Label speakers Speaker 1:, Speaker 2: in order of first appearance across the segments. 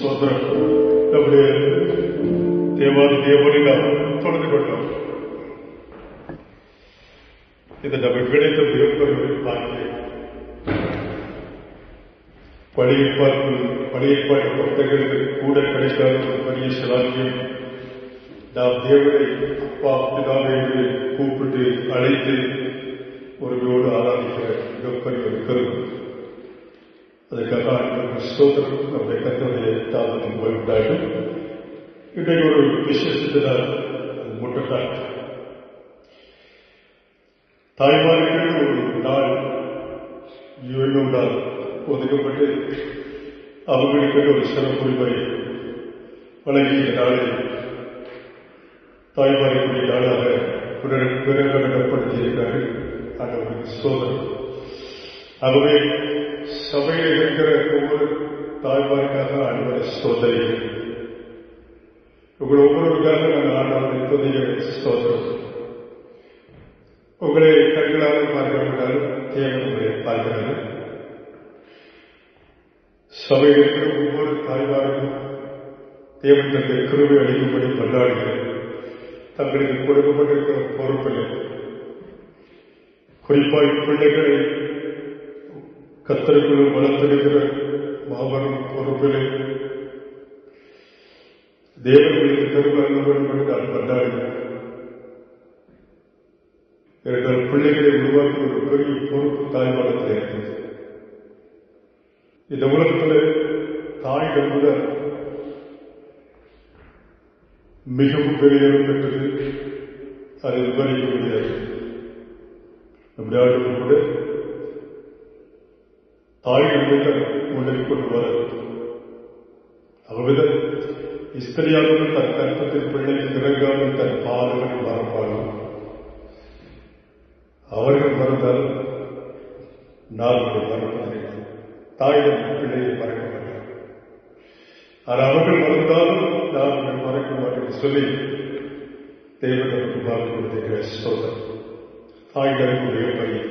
Speaker 1: ஸ்தோத்திரம் நம்முடைய தேவாதி தேவனை நாம் தொடர்ந்து கொண்டோம் இது நமக்கு கிடைத்த மிகப்பெரிய பாக்கியம் பழைய பார்ப்பு பழைய பாட்டு பக்தர்களுக்கு கூட கிடைக்காத ஒரு பெரிய சிலாக்கியம் நாம் தேவனை அப்பா பிதாவை என்று கூப்பிட்டு அழைத்து ஒருமையோடு ஆராதிக்கிற மிகப்பெரிய ஒரு கருவு அதற்காக ஆண்டவர் ஸ்தோத்திரம் நம்முடைய கத்தருடைய தாமதம் போய்விட்டார்கள் இன்றைக்கு ஒரு விசேஷத்தினால் அது முட்டத்தான் தாய்மார்கள் ஒரு நாள் யுஎன்ஓ நாள் ஒதுக்கப்பட்டு அவர்களுக்கு ஒரு சிறப்புரிமை வழங்கிய நாளை தாய்மார்களுடைய நாளாக பிரகடனப்படுத்தியிருக்கிறார்கள் ஆண்டவருக்கு சோதனை ஆகவே சபையில் இருக்கிற ஒவ்வொரு தாய்மாருக்காக ஆண்டவரை சோதனை உங்கள் ஒவ்வொருவருக்காக நான் ஆண்டவரை புதிய சோதனை உங்களை கண்களாக பார்க்காவிட்டாலும் தேவன் உங்களை பார்க்கிறார்கள் சபையில் இருக்கிற ஒவ்வொரு தாய்மாருக்கும் தேவன் தந்தை கிருவை அளிக்கும்படி கொண்டாடுகிறேன் தங்களுக்கு கொடுக்கப்பட்டிருக்கிற பொறுப்பில் குறிப்பாய் பிள்ளைகளை கத்தருக்குள்ளும் வளர்த்தெடுக்கிற மாபெரும் பொறுப்பிலே தேவர்களுக்கு கருவர்கள் என்று நான் கொண்டாடினேன் இரண்டு பிள்ளைகளை உருவாக்கி ஒரு பெரிய பொறுப்பு தாய்மானத்தில் இருக்கிறது இந்த உலகத்தில் தாய்கள் கூட மிகவும் பெரிய இடம் பெற்றது அது விவரிக்க முடியாது நம்முடைய ஆளுநர் கூட தாய்கள் கூட முன்னேறி கொண்டு வர அவ்விதம் இஸ்திரியாகவும் தன் கற்பத்தில் பிள்ளைக்கு இறங்காமல் தன் பாதங்களை மறப்பார்கள் அவர்கள் மறந்தால் நான் மறப்பதில்லை தாயிடம் பிள்ளையை மறக்க மாட்டார் ஆனால் அவர்கள் மறந்தாலும் நான் மறக்க மாட்டேன் சொல்லி தேவனுக்கு வாக்கு கொடுத்திருக்கிற சோதர் தாய்களுடைய பையன்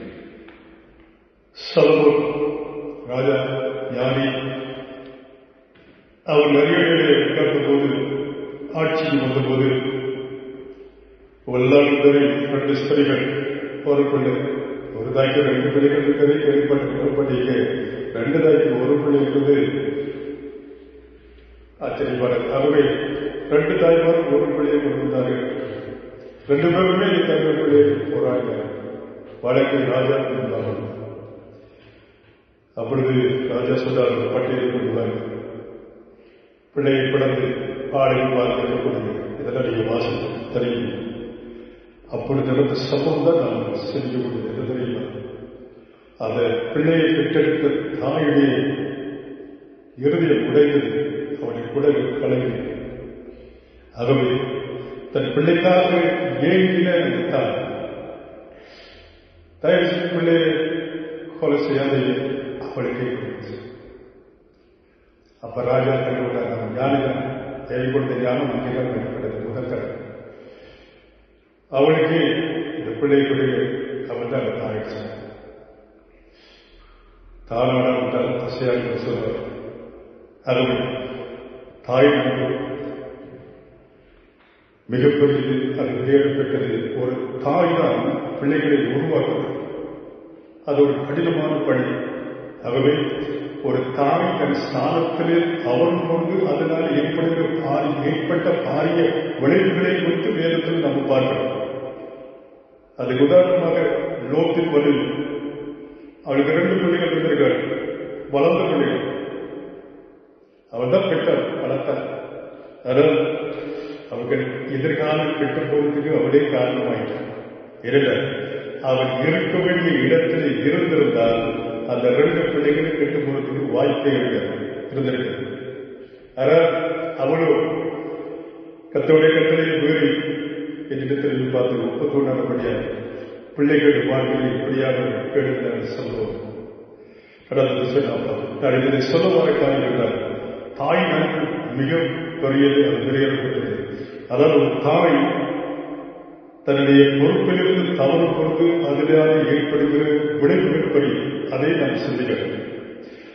Speaker 1: சலமோன் ராஜா ஞானி அவர் நிறைய உட்கார்ந்தபோது ஆட்சிக்கு வந்தபோது வல்லாண்டரை ரெண்டு ஸ்திரிகள் ஒரு பிள்ளை ஒரு தாய்க்கு ரெண்டு பிள்ளைகள் இருக்கிறது கேள்விப்பட்ட பண்டிகை ரெண்டு தாய்க்கு ஒரு பிள்ளை இருக்குது ஆச்சரியப்பாடு ஆகவே ரெண்டு தாய்மாரும் ஒரு பிள்ளையை கொண்டு வந்தார்கள் ரெண்டு பேருமே தங்கள் பிள்ளையை போராடினார் வழக்கு ராஜா இருந்தார்கள் அப்பொழுது ராஜா சொன்னார் பட்டியலை கொண்டு வாங்க பிள்ளையை பிறந்து ஆடையில் வாழ்க்கக்கூடிய இதெல்லாம் நீங்க வாசல் தெரியும் அப்பொழுது நடந்த சம்பவம் தான் நான் செஞ்சு கொண்டது எது தெரியுமா அந்த பிள்ளையை பெற்றெடுத்த தாயுடைய இறுதியை உடைந்தது அவனை குடல் கலங்கி ஆகவே தன் பிள்ளைக்காக ஏங்கின அந்த தாய் தயவு செய்து பிள்ளையை கொலை செய்யாத அவளுக்கு அப்ப ராஜா கண்டுவிட்டார் நம்ம ஞானிதான் தேவை கொடுத்த ஞானம் அங்கீகாரம் பண்ணப்பட்டது முதற்கரை அவளுக்கு இந்த பிள்ளை பிள்ளையை அவன் தான் தாயிடுச்சு தானாடா விட்டால் பசையாக சொல்வார் அதுவும் தாய் மிகப்பெரியது அது வேறுபட்டது ஒரு தாய் தான் பிள்ளைகளை உருவாக்குவது அது ஒரு கடினமான பணி ஆகவே ஒரு தாய் தன் ஸ்தானத்திலே அவன் கொண்டு அதனால் ஏற்படுகிற பாரி ஏற்பட்ட பாரிய விளைவுகளை குறித்து வேதத்தில் நம்ம பார்க்கிறோம் அதுக்கு உதாரணமாக லோத்தின் பதில் அவளுக்கு இரண்டு பிள்ளைகள் இருந்திருக்காரு வளர்ந்த பிள்ளைகள் அவன் தான் பெற்றார் வளர்த்தார் ஆனால் அவர்கள் எதிர்காலம் கெட்டு போறதுக்கு அவளே காரணமாயிட்டார் இரண்டு அவன் இருக்க வேண்டிய இடத்தில் இருந்திருந்தால் அந்த ரெண்டு பிள்ளைகளும் கெட்டு போறதுக்கு வாய்ப்பே இருக்காது இருந்திருக்கிறது ஆனால் அவளோ கத்தோடைய கத்தலை மீறி என்னிடத்தில் பார்த்து முப்பத்தொன்னானபடியாக பிள்ளைகள் வாழ்வில் இப்படியாக கேடுகிற சம்பவம் கடந்த சொன்னாப்பா நான் இதை சொல்ல வர காரணம் தாய் நன்மை மிக பெரியது அது பெரியப்பட்டது அதாவது ஒரு தாய் தன்னுடைய பொறுப்பிலிருந்து தவறு கொண்டு அதிலாக ஏற்படுகிற விளைவுகள் படி அதை நாம் சிந்திக்கிறோம்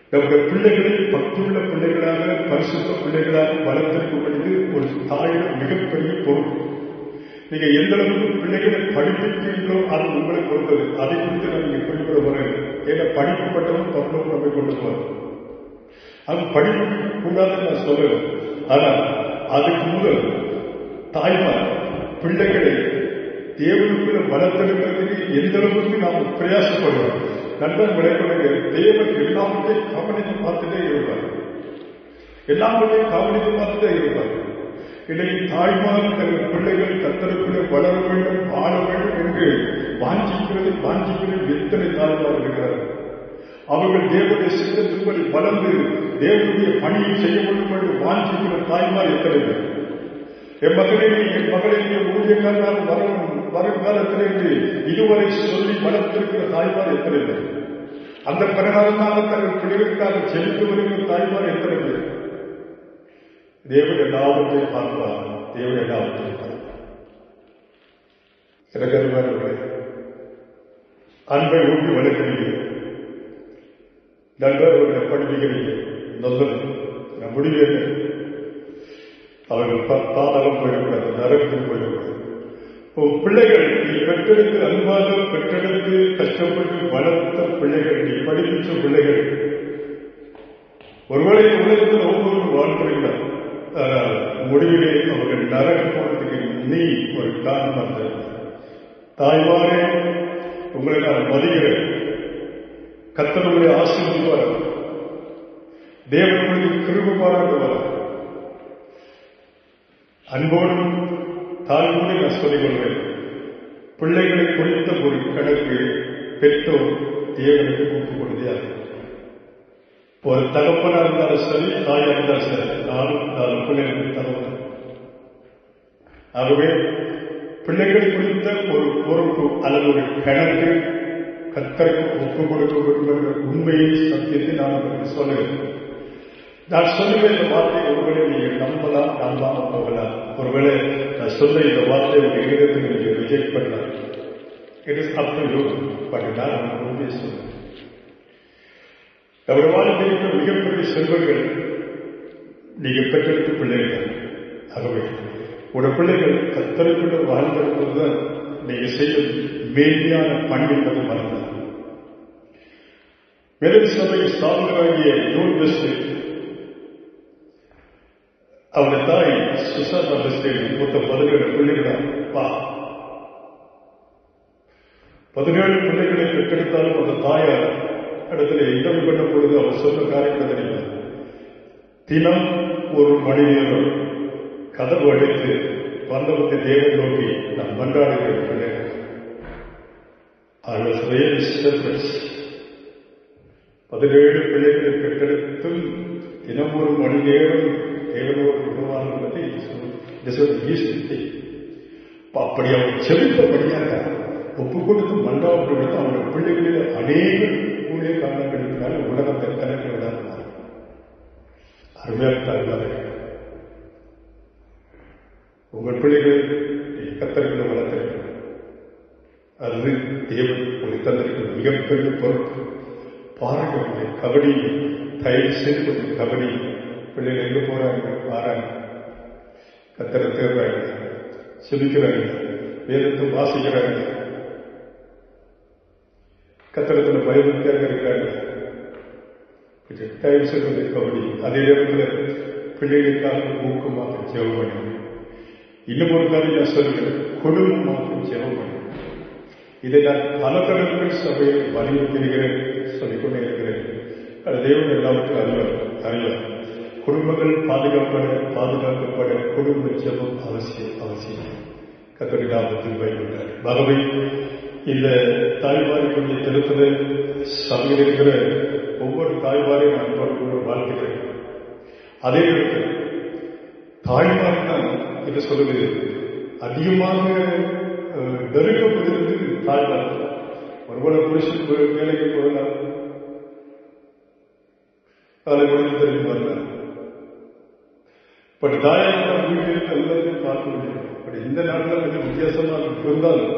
Speaker 1: நம்முடைய பிள்ளைகளை பக்தியுள்ள பிள்ளைகளாக பரிசுத்த பிள்ளைகளாக வளர்த்திருக்கப்படுது ஒரு தாயோட மிகப்பெரிய பொறுப்பு நீங்க எந்த அளவுக்கு பிள்ளைகளை படிப்பிக்கிறீங்களோ அது உங்களை பொறுத்தது அதை குறித்து நான் இங்க குறிப்பிட போறேன் ஏன்னா படிப்பு பட்டவன் பரலோகம் நம்மை கொண்டு போவார் அது படிப்பு கூடாதுன்னு நான் சொல்றேன் ஆனா அதுக்கு முதல் தாய்மார் பிள்ளைகளை தேவனுக்குள்ள வளர்த்தெடுக்கிறதுக்கு எந்த அளவுக்கு நாம் பிரயாசப்படுறோம் நண்பன் விளையாடுங்க தேவன் எல்லாவற்றையும் கவனித்து பார்த்துட்டே இருப்பார் எல்லாவற்றையும் கவனித்து பார்த்துட்டே இருப்பார் இன்றைக்கு தாய்மார் தங்கள் பிள்ளைகள் கத்தருக்குள்ளே வளர வேண்டும் வாழ வேண்டும் என்று வாஞ்சிக்கிறது வாஞ்சிக்கிறது எத்தனை தாய்மார் இருக்கிறார்கள் அவர்கள் தேவனுடைய சித்தத்தின்படி வளர்ந்து தேவனுடைய பணியை செய்ய வேண்டும் என்று வாஞ்சிக்கிற தாய்மார் எத்தனை பேர் என் மகனே என் மகளை நீ ஊழியக்காரனாக வரும் வரும் காலத்தில் என்று இதுவரை சொல்லி வளர்த்திருக்கிற தாய்மார் எத்தனை பேர் அந்த பிரகாரமாக தங்கள் பிள்ளைகளுக்காக செலுத்து வருகிற தாய்மார் எத்தனை பேர் தேவன் எல்லாவற்றையும் பார்ப்பார் தேவன் எல்லாவற்றையும் பார்ப்பார் எனக்கு அருமையானவர்களே அன்பை ஊட்டி வளர்க்கிறீங்க நண்பர்களை படிக்கிறீங்க நல்லது நான் முடிவேன் அவர்கள் பாதகம் போயிடக்கூடாது நரகத்தில் போயிடக்கூடாது உன் பிள்ளைகள் நீ பெற்றெடுத்து அன்பாக பெற்றெடுத்து கஷ்டப்பட்டு வளர்த்த பிள்ளைகள் நீ படிப்பிச்ச பிள்ளைகள் ஒருவேளை உலகத்தில் ஒவ்வொரு வாழ்ந்திருக்கிறார் ஆனால் முடிவிலே அவர்கள் நரகம் போனதுக்கு நீ ஒரு காரணமாக தாய்மாரே உங்களை நான் மதிக்கிறேன் கத்தனுடைய ஆசீர்வார் தேவனுடைய கிருப பாராட்டுவார் அன்போடும் தாழ்வோடு நான் சொல்லிக் கொள்வேன் பிள்ளைகளை குறித்த ஒரு கணக்கு பெற்றோர் தேவனுக்கு ஒப்புக் கொடுத்தார் ஒரு தகப்பனா இருந்தாலும் சரி தாயா இருந்தாலும் சரி நானும் நாலு பிள்ளைகளுக்கு தகவல் ஆகவே பிள்ளைகள் குறித்த ஒரு பொறுப்பு அல்லது ஒரு கணக்கு கத்தருக்கு ஒப்புக் கொடுக்க வேண்டும் என்ற உண்மையை சத்தியத்தை நான் உங்களுக்கு சொல்லுவேன் நான் சொல்லுவேன் இந்த வார்த்தை ஒருவேளை நீங்கள் நம்பலாம் நம்பாம போகலாம் ஒருவேளை நான் சொல்ல இந்த வார்த்தை உங்க இடத்தில் நீங்க ரிஜெக்ட் பண்ணலாம் it is up to you but நான் உங்களுக்கு உண்மையை சொல்லுவேன் நம்முடைய வாழ்க்கையில் மிகப்பெரிய செல்வங்கள் நீங்க பெற்றெடுத்த பிள்ளைகள் ஆகவே உடைய பிள்ளைகள் கத்தரைக்குள்ள வாழ்ந்திருப்பதுதான் நீங்க செய்யும் மேன்மையான பணி என்பது மறந்தார் மெரிட் சபை ஸ்தாபகராகிய ஜோன் பெஸ்ட் அவருடைய தாய் சுசாதா பெஸ்ட் மொத்த பதினேழு பிள்ளைகள் பா பதினேழு பிள்ளைகளை பெற்றெடுத்தாலும் அந்த தாயார் இடத்துல இடம் பண்ண பொழுது அவர் சொன்ன காரியம் தெரியும் தினம் ஒரு மணி நேரம் கதவு அடித்து வந்தவத்தை தேவன் நோக்கி நான் மன்றாடுகிறேன் I was really selfless. பதினேழு பிள்ளைகளை பெற்றெடுத்தும் தினம் ஒரு மணி நேரம் தேவனோடு உருவாகும் அப்படி அவர் செலுத்தபடியாக ஒப்பு கொடுத்து மன்றாவது அவருடைய பிள்ளைகளில் அநேக ஊழிய காரணங்களுக்காக உலகத்தை கணக்கு விடாமல் அருமையாக உங்கள் பிள்ளைகள் கத்தர்களை வளர்த்திருக்கிறார் அது தேவன் ஒரு தந்திருக்கிற மிகப்பெரிய பொறுப்பு பாருங்க கபடி தயவு செய்து கொஞ்சம் கபடி பிள்ளைகள் எங்க போறாங்க பாருங்க கத்தரை தேர்றாங்க செபிக்கிறாங்க வேதத்தை வாசிக்கிறாங்க கத்தரத்தில் பயபக்தியாக இருக்காங்க தயவு செய்வது கபடி அதே நேரத்தில் பிள்ளைகளுக்காக ஊக்கமாக ஜெபம் பண்ணணும் இன்னும் ஒரு காரியம் நான் சொல்கிறேன் குடும்பமாக ஜெபம் பண்ணணும் இதை நான் பல தடவைகள் சபையில் வலியுறுத்திருக்கிறேன் சொல்லிக்கொண்டே இருக்கிறேன் அது தேவன் எல்லாவற்றும் அறிவார் அறிவார் குடும்பங்கள் பாதுகாப்பட பாதுகாக்கப்பட குடும்ப ஜெபம் அவசியம் அவசியம் கத்தடி லாபத்தில் பயன்பட்டார் பகவை இந்த தாய்மாரிக்குரிய திருத்தத சபையில் இருக்கிற ஒவ்வொரு தாய்மாரையும் நான் தொடர்பு வாழ்த்துகிறேன் அதே நேரத்தில் தாய்மார் தான் என்று சொல்லுவது அதிகமாக நெருக்கப்படுகிறது தாய்மார் ஒருவரை புருஷன் வேலைக்கு போகலாம் காலை முடிந்து தெரிந்து வரலாம் பட் தாயார் வீட்டில் எல்லாத்தையும் பார்க்க முடியும் பட் இந்த நாட்டில் கொஞ்சம் வித்தியாசமாக இருந்தாலும்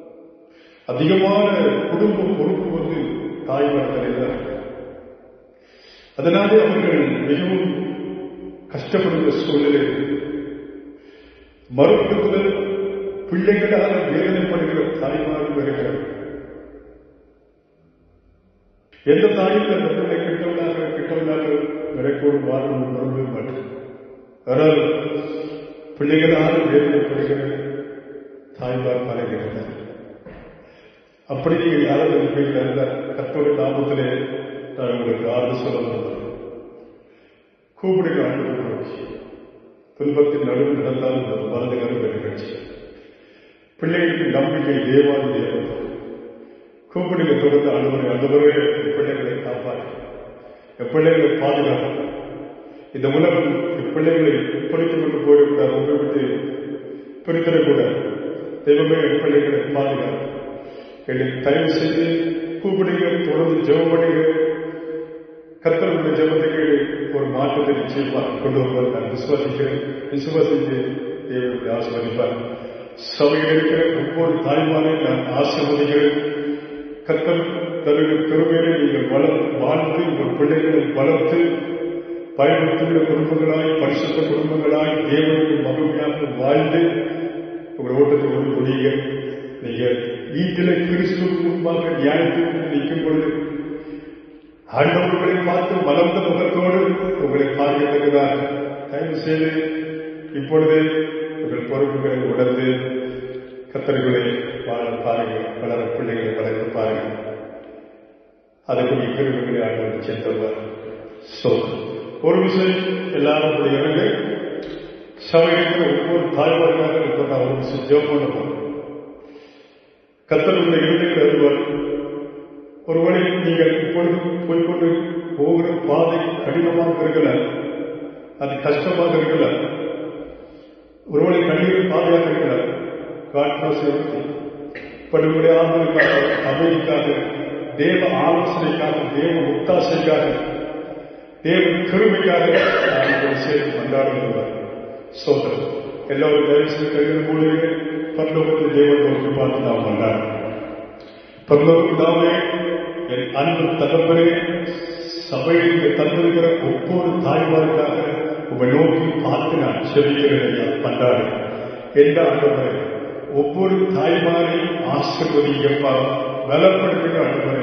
Speaker 1: அதிகமான குடும்ப பொறுப்பு வந்து தாய்மார் தலையில் அதனாலே அவர்கள் மிகவும் கஷ்டப்படுகிற சூழ்நிலை மறுபுறத்தில் பிள்ளைகளால் வேதனைப்படுகிற தாய்மார்கள் வருகிறார் எந்த தாயும் அந்த பிள்ளை கெட்டவனாக கெட்டவனாக விரைக்கோடு வாழும் மறந்து மாட்டேன் ஆனால் பிள்ளைகளால் வேதனைப்படுகிற தாய்மார் பழகிறார் அப்படி நீங்கள் யாராவது வீட்டில் இருந்தால் கத்தோட லாபத்திலே நான் உங்களுக்கு ஆறு சொல்ல வந்தேன் கூப்பிடுங்க ஆண்டு நோக்கி துன்பத்தின் நடுவில் நடந்தாலும் அது மறந்து கருந்த நிகழ்ச்சி பிள்ளைகளுக்கு நம்பிக்கை தேவாதி தேவன் கூப்பிடுங்க தொடர்ந்து ஆண்டவரை ஆண்டவரே என் பிள்ளைகளை காப்பாற்று என் பிள்ளைகளை பாதுகாப்பு இந்த உலகம் என் பிள்ளைகளை பிடித்துக் கொண்டு போயிடக்கூடாது உங்களை விட்டு பிரித்திடக்கூடாது தெய்வமே என் பிள்ளைகளை பாதுகாப்பு என்னை தயவு செய்து கூப்பிடுங்க தொடர்ந்து ஜெபம் பண்ணுங்க கத்தர்களுடைய ஜெபத்துக்கு ஒரு மாற்றத்தை நிச்சயமாக கொண்டு வருவார் நான் விசுவாசிக்கிறேன் விசுவாசித்து தேவனுடைய ஆசிர்வதிப்பார் சபையில் இருக்கிற ஒவ்வொரு தாய்மாரையும் நான் ஆசிர்வதிக்கிறேன் கத்தல் தருகிற பெருமையை நீங்கள் வளர் வாழ்ந்து உங்கள் பிள்ளைகளை வளர்த்து பயன்படுத்துகிற குடும்பங்களாய் பரிசுத்த குடும்பங்களாய் தேவனுக்கு மகிமையாக வாழ்ந்து உங்கள் ஓட்டத்தை ஒரு முடியுங்க நீங்க வீட்டில கிறிஸ்துவுக்கு முன்பாக நியாயத்திற்கு நிற்கும் பொழுது ஆண்டவர்களை பார்த்து மலர்ந்த முகத்தோடு உங்களை பார்க்கிறார் தயவு செய்து இப்பொழுதே உங்கள் பொறுப்புகளை உணர்ந்து கத்தர்களை வாழ பாருங்கள் வளர பிள்ளைகளை வளர்த்து பாருங்கள் அதற்குரிய கிருமிகளை ஆண்டவர் சென்றவர் சோ ஒரு விஷயம் எல்லாரும் இறங்க சபையில் ஒவ்வொரு தாய்மார்களாக இப்போ நான் ஒரு விஷயம் ஜெபம் பண்ண போறேன் கத்தருடைய இருதயத்தில் அறிவார் ஒருவரை நீங்கள் இப்பொழுது போய்கொண்டு போகிற பாதை கடினமாக இருக்கலாம் அது கஷ்டமாக இருக்கலாம் ஒருவரை கண்ணீர் பாதையாக இருக்கலாம் காட்பாசி படுகொலை ஆறுதலுக்காக அமைதிக்காக தேவ ஆலோசனைக்காக தேவ ஒத்தாசைக்காக தேவ கிருமைக்காக நான் சேர்த்து கொண்டாடுகிறார் சோதரன் எல்லாரும் தயவு செய்து கருது மூலிகை பரலோகத்தில் தேவன் நோக்கி பார்த்து நாம் கொண்டாடு பரலோகத்தாமே என் அன்பு தகப்பனே சபையில் இங்கே தந்திருக்கிற ஒவ்வொரு தாய்மாருக்காக உங்களை நோக்கி பார்த்து நான் செவிக்கிறேன் ஐயா பண்டாடு எந்த ஆண்டவரே ஒவ்வொரு தாய்மாரையும் ஆசிர்வதிக்கப்பா பலப்படுத்துகிற ஆண்டவரே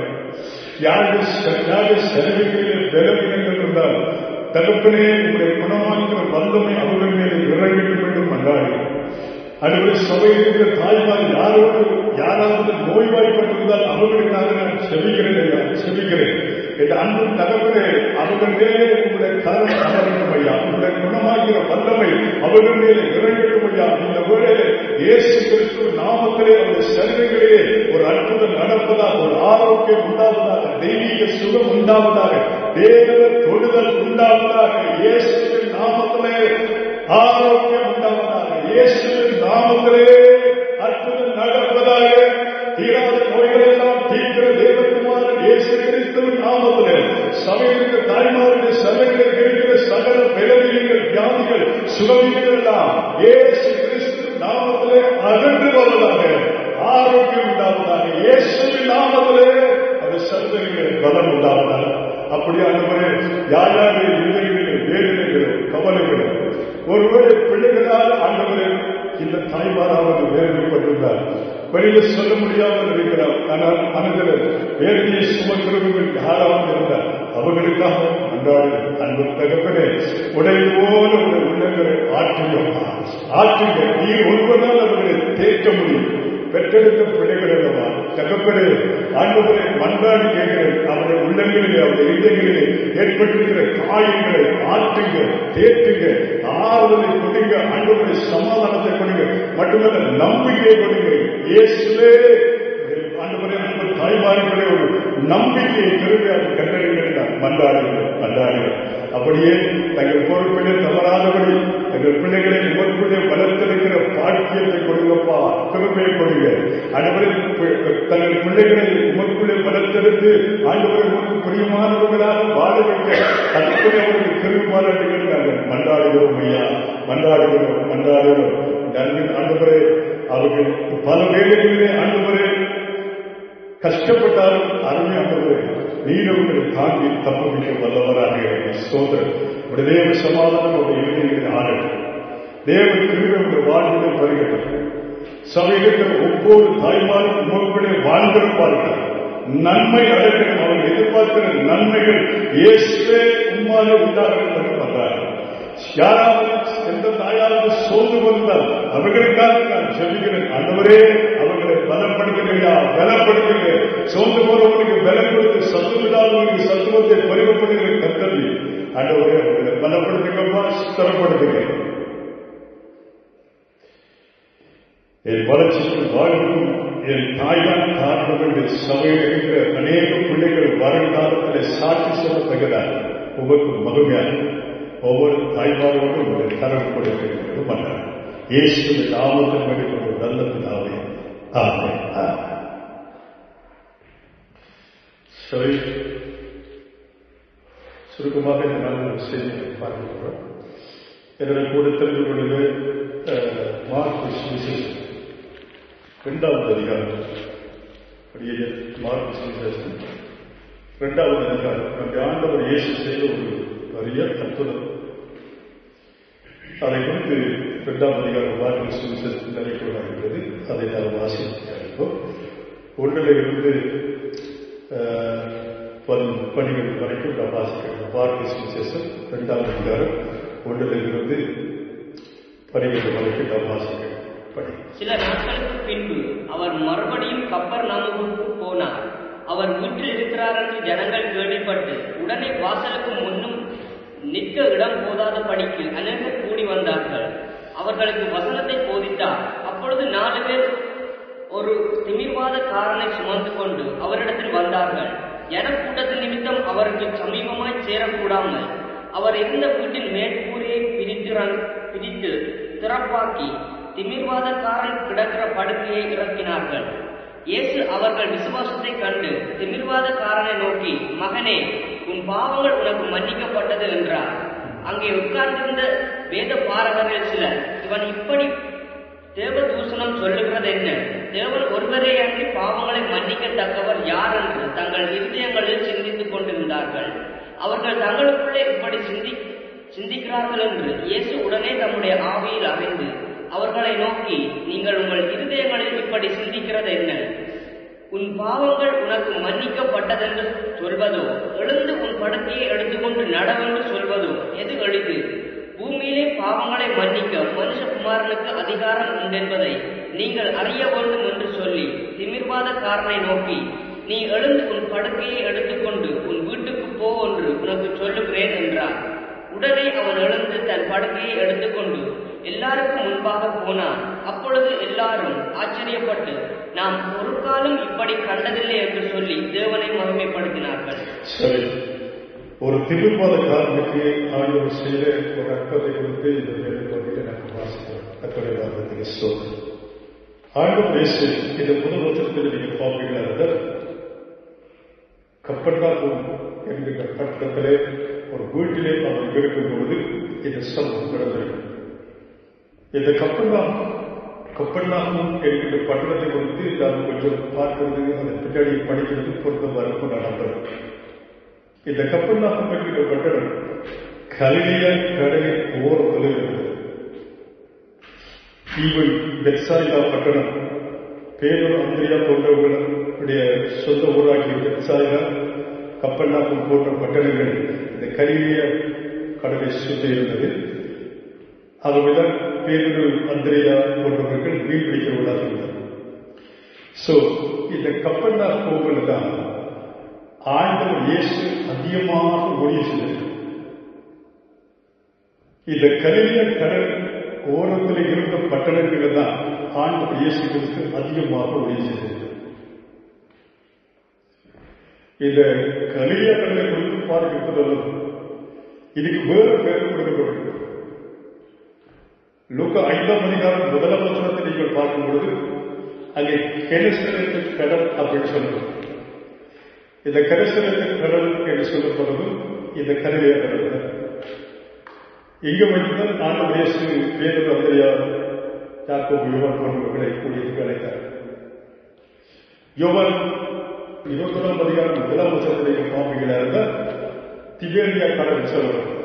Speaker 1: யாரு யாரு செலவுகளில் பலவீனங்கள் இருந்தால் தகப்பனே உங்களுடைய குணமாக்கிற வல்லமை அவர்கள் மேலே இறங்கிட வேண்டும் அன்றாடு அதுவரை சபையில் இருக்கிற தாய்மார் யாரோடு யாராவது நோய்வாய்ப்பட்டிருந்தால் அவர்களுக்காக நான் செவிக்கிறேன் செவிக்கிறேன் என் அன்பு தகவலே அவர்கள் மேலே உங்களுடைய கரம் அமரட்டும் ஐயா உங்களுடைய குணமாகிற வல்லமை அவர்கள் மேலே இறங்கட்டும் ஐயா இந்த வேளையிலே இயேசு கிறிஸ்துவ நாமத்திலே அவருடைய சரீரங்களிலே ஒரு அற்புதம் நடப்பதாக ஒரு ஆரோக்கியம் உண்டாவதாக தெய்வீக சுகம் உண்டாவதாக தேவ தொடுதல் உண்டாவதாக இயேசுவின் நாமத்திலே ஆரோக்கியம் உண்டாவதாக இயேசுவின் நாமத்திலே அற்புதம் நடப்பதாக தீராத நோய்களை எல்லாம் தீர்க்கிற தேவகுமாரன் இயேசு கிறிஸ்துவின் நாமத்திலே சபையிலுக்கு தாய்மாருடைய சபைகளில் இருக்கிற சகல பிறவிகள் வியாதிகள் சுகவிகள் எல்லாம் இயேசு கிறிஸ்து நாமத்திலே அகன்று வருவதாக ஆரோக்கியம் உண்டாவதாக இயேசுவின் நாமத்திலே அது சந்ததிகளில் பலம் உண்டாவதாக அப்படியானவரே யார் யாருடைய இருதயங்களில் வேதனைகளும் கவலைகளும் ஒருவேளை பிள்ளைகளால் ஆண்டவரே இந்த தாய்மாராவது வேதனைப்பட்டிருந்தார் வெளியில் சொல்ல முடியாமல் இருக்கிறார் ஆனால் மனதில் வேதனையை சுமக்கிறவர்கள் யாராவது இருந்தார் அவர்களுக்காக அன்றாடு அன்பு தகப்பனே உடை போல உடைய உள்ளங்களை ஆற்றுங்க ஆற்றுங்க நீ ஒருவனால் அவர்களை தேக்க முடியும் பெற்றெடுத்த பிள்ளைகள் அல்லவா தகப்பனே ஆண்டவரை மன்றாடி கேட்கிறேன் அவருடைய உள்ளங்களிலே அவருடைய இதயங்களிலே ஏற்பட்டிருக்கிற காயங்களை ஆற்றுங்க தேற்றுங்க ஆறுதலை கொடுங்க ஆண்டவருடைய சமாதானத்தை கொடுங்க மட்டுமல்ல நம்பிக்கையை கொடுங்க இயேசுவே ஆண்டவரே அன்பு தாய்மார்களே ஒரு நம்பிக்கையை பெருமையாக கண்டறிகிறார் மன்றாடுங்கள் மன்றாடுங்கள் அப்படியே தங்கள் பொறுப்பிலே தவறாதபடி தங்கள் பிள்ளைகளை உங்களுடைய வளர்த்திருக்கிற பாக்கியத்தை கொடுங்கப்பா பெருமையை கொடுங்க ஆண்டவரை தங்கள் பிள்ளைகளை உங்களுக்குள்ளே வளர்த்தெடுத்து ஆண்டவரை உங்களுக்கு பிரியமானவர்களாக வாழ வைக்க அதுக்குள்ளே அவர்களுக்கு பெருமாறாட்டுகள் நாங்கள் மன்றாடுகிறோம் ஐயா மன்றாடுகிறோம் மன்றாடுகிறோம் நன்றின் ஆண்டவரே அவர்கள் பல வேலைகளிலே ஆண்டவரே கஷ்டப்பட்டாலும் அருமையானவரே நீர் உங்களை தாங்கி தப்புவிக்க வல்லவராக சோதரன் உடைய தேவ சமாதானம் உடைய இருதயங்களை ஆளட்டும் தேவ கிருபை உடைய வாழ்விலே வருகிறது சபையில் ஒவ்வொரு தாய்மாரும் உங்களுடைய வாழ்ந்திருப்பார்கள் நன்மை அடைக்கணும் அவர்கள் எதிர்பார்க்கிற நன்மைகள் இயேசுவே உம்மாலே உண்டாகிறது என்று பண்றார் யாராவது எந்த தாயாவது சோர்ந்து கொண்டால் அவர்களுக்காக நான் சொல்லுகிறேன் அந்தவரே அவர்களை பலப்படுத்துகையா பலப்படுத்துங்க சோர்ந்து போறவர்களுக்கு பலம் கொடுத்து சத்துவிடாதவர்களுக்கு சத்துவத்தை பரிவப்படுகிற கத்தவி ஆண்டவரே அவர்களை பலப்படுத்துங்கப்பா ஸ்திரப்படுத்துங்க என் வளர்ச்சிக்கும் வாழ்வுக்கும் என் தாய்தான் காரணம் என்று சபையில் இருக்கிற அநேக பிள்ளைகள் வருங்காலத்தில் சாட்சி சொல்லத்தகுதார் ஒவ்வொரு மகிமையாக ஒவ்வொரு தாய்மாரோடும் உங்களை தரம் கொடுக்கிறது பண்ணார் இயேசு நாமத்தில் மேற்கொண்டு நல்ல பிதாவே ஆமே சரி சுருக்கமாக இந்த நல்ல செய்தியை பார்க்கிறோம் என்னுடைய கூட தெரிந்து கொள்வது மார்க் சுவிசேஷம் இரண்டாவது அதிகாரம் அப்படியே மார்க் சுவிசேஷம் இரண்டாவது அதிகாரம் நம்முடைய ஆண்டவர் இயேசு செய்த ஒரு பெரிய அற்புதம் அதை குறித்து இரண்டாம் அதிகாரம் மார்க் சுவிசேஷத்தில் நிறைவேற்றப்படுகிறது அதை நாம் வாசிக்கிறோம் ஒன்றில் இருந்து வரும் பணிகள் வரைக்கும் நாம் வாசிக்கிறோம் மார்க் சுவிசேஷம் இரண்டாம் அதிகாரம் ஒன்றில் இருந்து பணிகள் வரைக்கும் நாம் வாசிக்கிறோம் பணி
Speaker 2: சில நாட்களுக்கு பின்பு அவர் மறுபடியும் கப்பர் நாமுக்கு போனார் அவர் வீட்டில் இருக்கிறார் என்று ஜனங்கள் கேள்விப்பட்டு உடனே வாசலுக்கு முன்னும் நிற்க இடம் போதாத படிக்கு அநேகர் கூடி வந்தார்கள் அவர்களுக்கு வசனத்தை போதித்தார் அப்பொழுது நாலு பேர் ஒரு திமிர்வாத காரனை சுமந்து கொண்டு அவரிடத்தில் வந்தார்கள் ஜனக்கூட்டத்தின் நிமித்தம் அவருக்கு சமீபமாய் சேரக்கூடாமல் அவர் இருந்த வீட்டின் மேற்கூரையை பிரித்து பிரித்து திறப்பாக்கி திமிர்வாதக்காரன் கிடக்கிற படுக்கையை இறக்கினார்கள் இயேசு அவர்கள் விசுவாசத்தை கண்டு திமிர்வாதக்காரனை நோக்கி மகனே உன் பாவங்கள் உனக்கு மன்னிக்கப்பட்டது என்றார் அங்கே உட்கார்ந்திருந்த வேத பாரகர்கள் சிலர் இவன் இப்படி தேவ தூஷணம் சொல்லுகிறது என்ன தேவன் ஒருவரே அன்றி பாவங்களை மன்னிக்கத்தக்கவர் யார் என்று தங்கள் இருதயங்களில் சிந்தித்துக் கொண்டிருந்தார்கள் அவர்கள் தங்களுக்குள்ளே இப்படி சிந்தி சிந்திக்கிறார்கள் என்று இயேசு உடனே தம்முடைய ஆவியில் அறிந்து அவர்களை நோக்கி நீங்கள் உங்கள் இருதயங்களில் இப்படி சிந்திக்கிறது என்ன உன் பாவங்கள் உனக்கு மன்னிக்கப்பட்டதென்று சொல்வதோ எழுந்து உன் படுக்கையை எடுத்துக்கொண்டு நடவென்று சொல்வதோ எது எளிது பூமியிலே பாவங்களை மன்னிக்க மனுஷகுமாரனுக்கு அதிகாரம் உண்டென்பதை நீங்கள் அறிய வேண்டும் என்று சொல்லி திமிர்வாதக்காரனை நோக்கி நீ எழுந்து உன் படுக்கையை எடுத்துக்கொண்டு உன் வீட்டுக்கு போ என்று உனக்கு சொல்லுகிறேன் என்றார் உடனே அவன் எழுந்து தன் படுக்கையை எடுத்துக்கொண்டு எல்லாருக்கும் முன்பாக போனான் அப்பொழுது எல்லாரும் ஆச்சரியப்பட்டு நாம் ஒரு காலம் இப்படி கண்டதில்லை என்று சொல்லி தேவனை மகிமைப்படுத்தினார்கள்
Speaker 1: சரி ஒரு திமிர்வாதக்காரனுக்கு ஆண்டவர் செய்த ஒரு அற்பத்தை குறித்து இந்த வேண்டுகோளில் எனக்கு வாசிக்கிறோம் கத்தோடைய வார்த்தைக்கு ஸ்தோத்திரம் ஆண்டவர் இயேசு இந்த புது வருஷத்தில் நீங்கள் பார்ப்பீங்களா இருந்தால் கப்பட்டாக்கும் என்கிற பட்டத்திலே ஒரு வீட்டிலே அவர் இருக்கும் பொழுது இந்த சம்பவம் நடந்திருக்கும் இந்த கப்பல்லாம் கப்பல்லாகும் என்கிற பட்டணத்தை குறித்து நாம் கொஞ்சம் பார்க்கிறது அந்த பின்னாடி படிக்கிறது பொருத்தமாக இருக்கும் நான் நம்புறேன் இந்த கப்பல்லாகும் என்கிற பட்டணம் கலிலிய கடலில் ஓரத்தில் இருந்தது ஈவன் பெட்சாயிதா பட்டணம் பேரூர் அந்திரியா போன்றவர்களுடைய சொந்த ஊராகிய பெட்சாயிதா கப்பல்லாக்கும் போன்ற பட்டணங்கள் இந்த கலிலிய கடலை சுற்றி இருந்தது ஆகவேதான் பேரூர் அந்திரியா போன்றவர்கள் மீன் பிடிக்கிறவர்களாக இருந்தது சோ இந்த கப்பல்லா கோவில் தான் ஆண்டவர் இயேசு அதிகமாக ஒளி செய்தது இந்த கலிலிய கடல் ஓரத்தில் இருந்த பட்டணங்கள் தான் ஆண்டவர் இயேசு கிறிஸ்து அதிகமாக ஒளி செய்தது இந்த கலிலிய கடலை குறித்து பார்க்கிறது இதுக்கு வேறு பேர் கொடுக்கப்பட்டிருக்கு லூக்க ஐந்தாம் அதிகாரம் முதலாம் வசனத்தை நீங்கள் பார்க்கும் பொழுது அங்கே கெனசரத்து கடல் அப்படின்னு சொல்லுவோம் இந்த கெனசரத்து கடல் என்று சொல்லப்படுவது இந்த கருவிய கடல் தான். இங்க மட்டும்தான் ஆண்டு இயேசு பேதர் அந்திரியா யாக்கோபு யோவான் போன்றவர்களை கூடியதுக்கு அழைத்தார் யோவான் இருபத்தொன்னாம் அதிகாரம் முதலாம் வசனத்தை பார்ப்பீங்களா இருந்தால் திபேரியா கடல் சொல்லுவோம்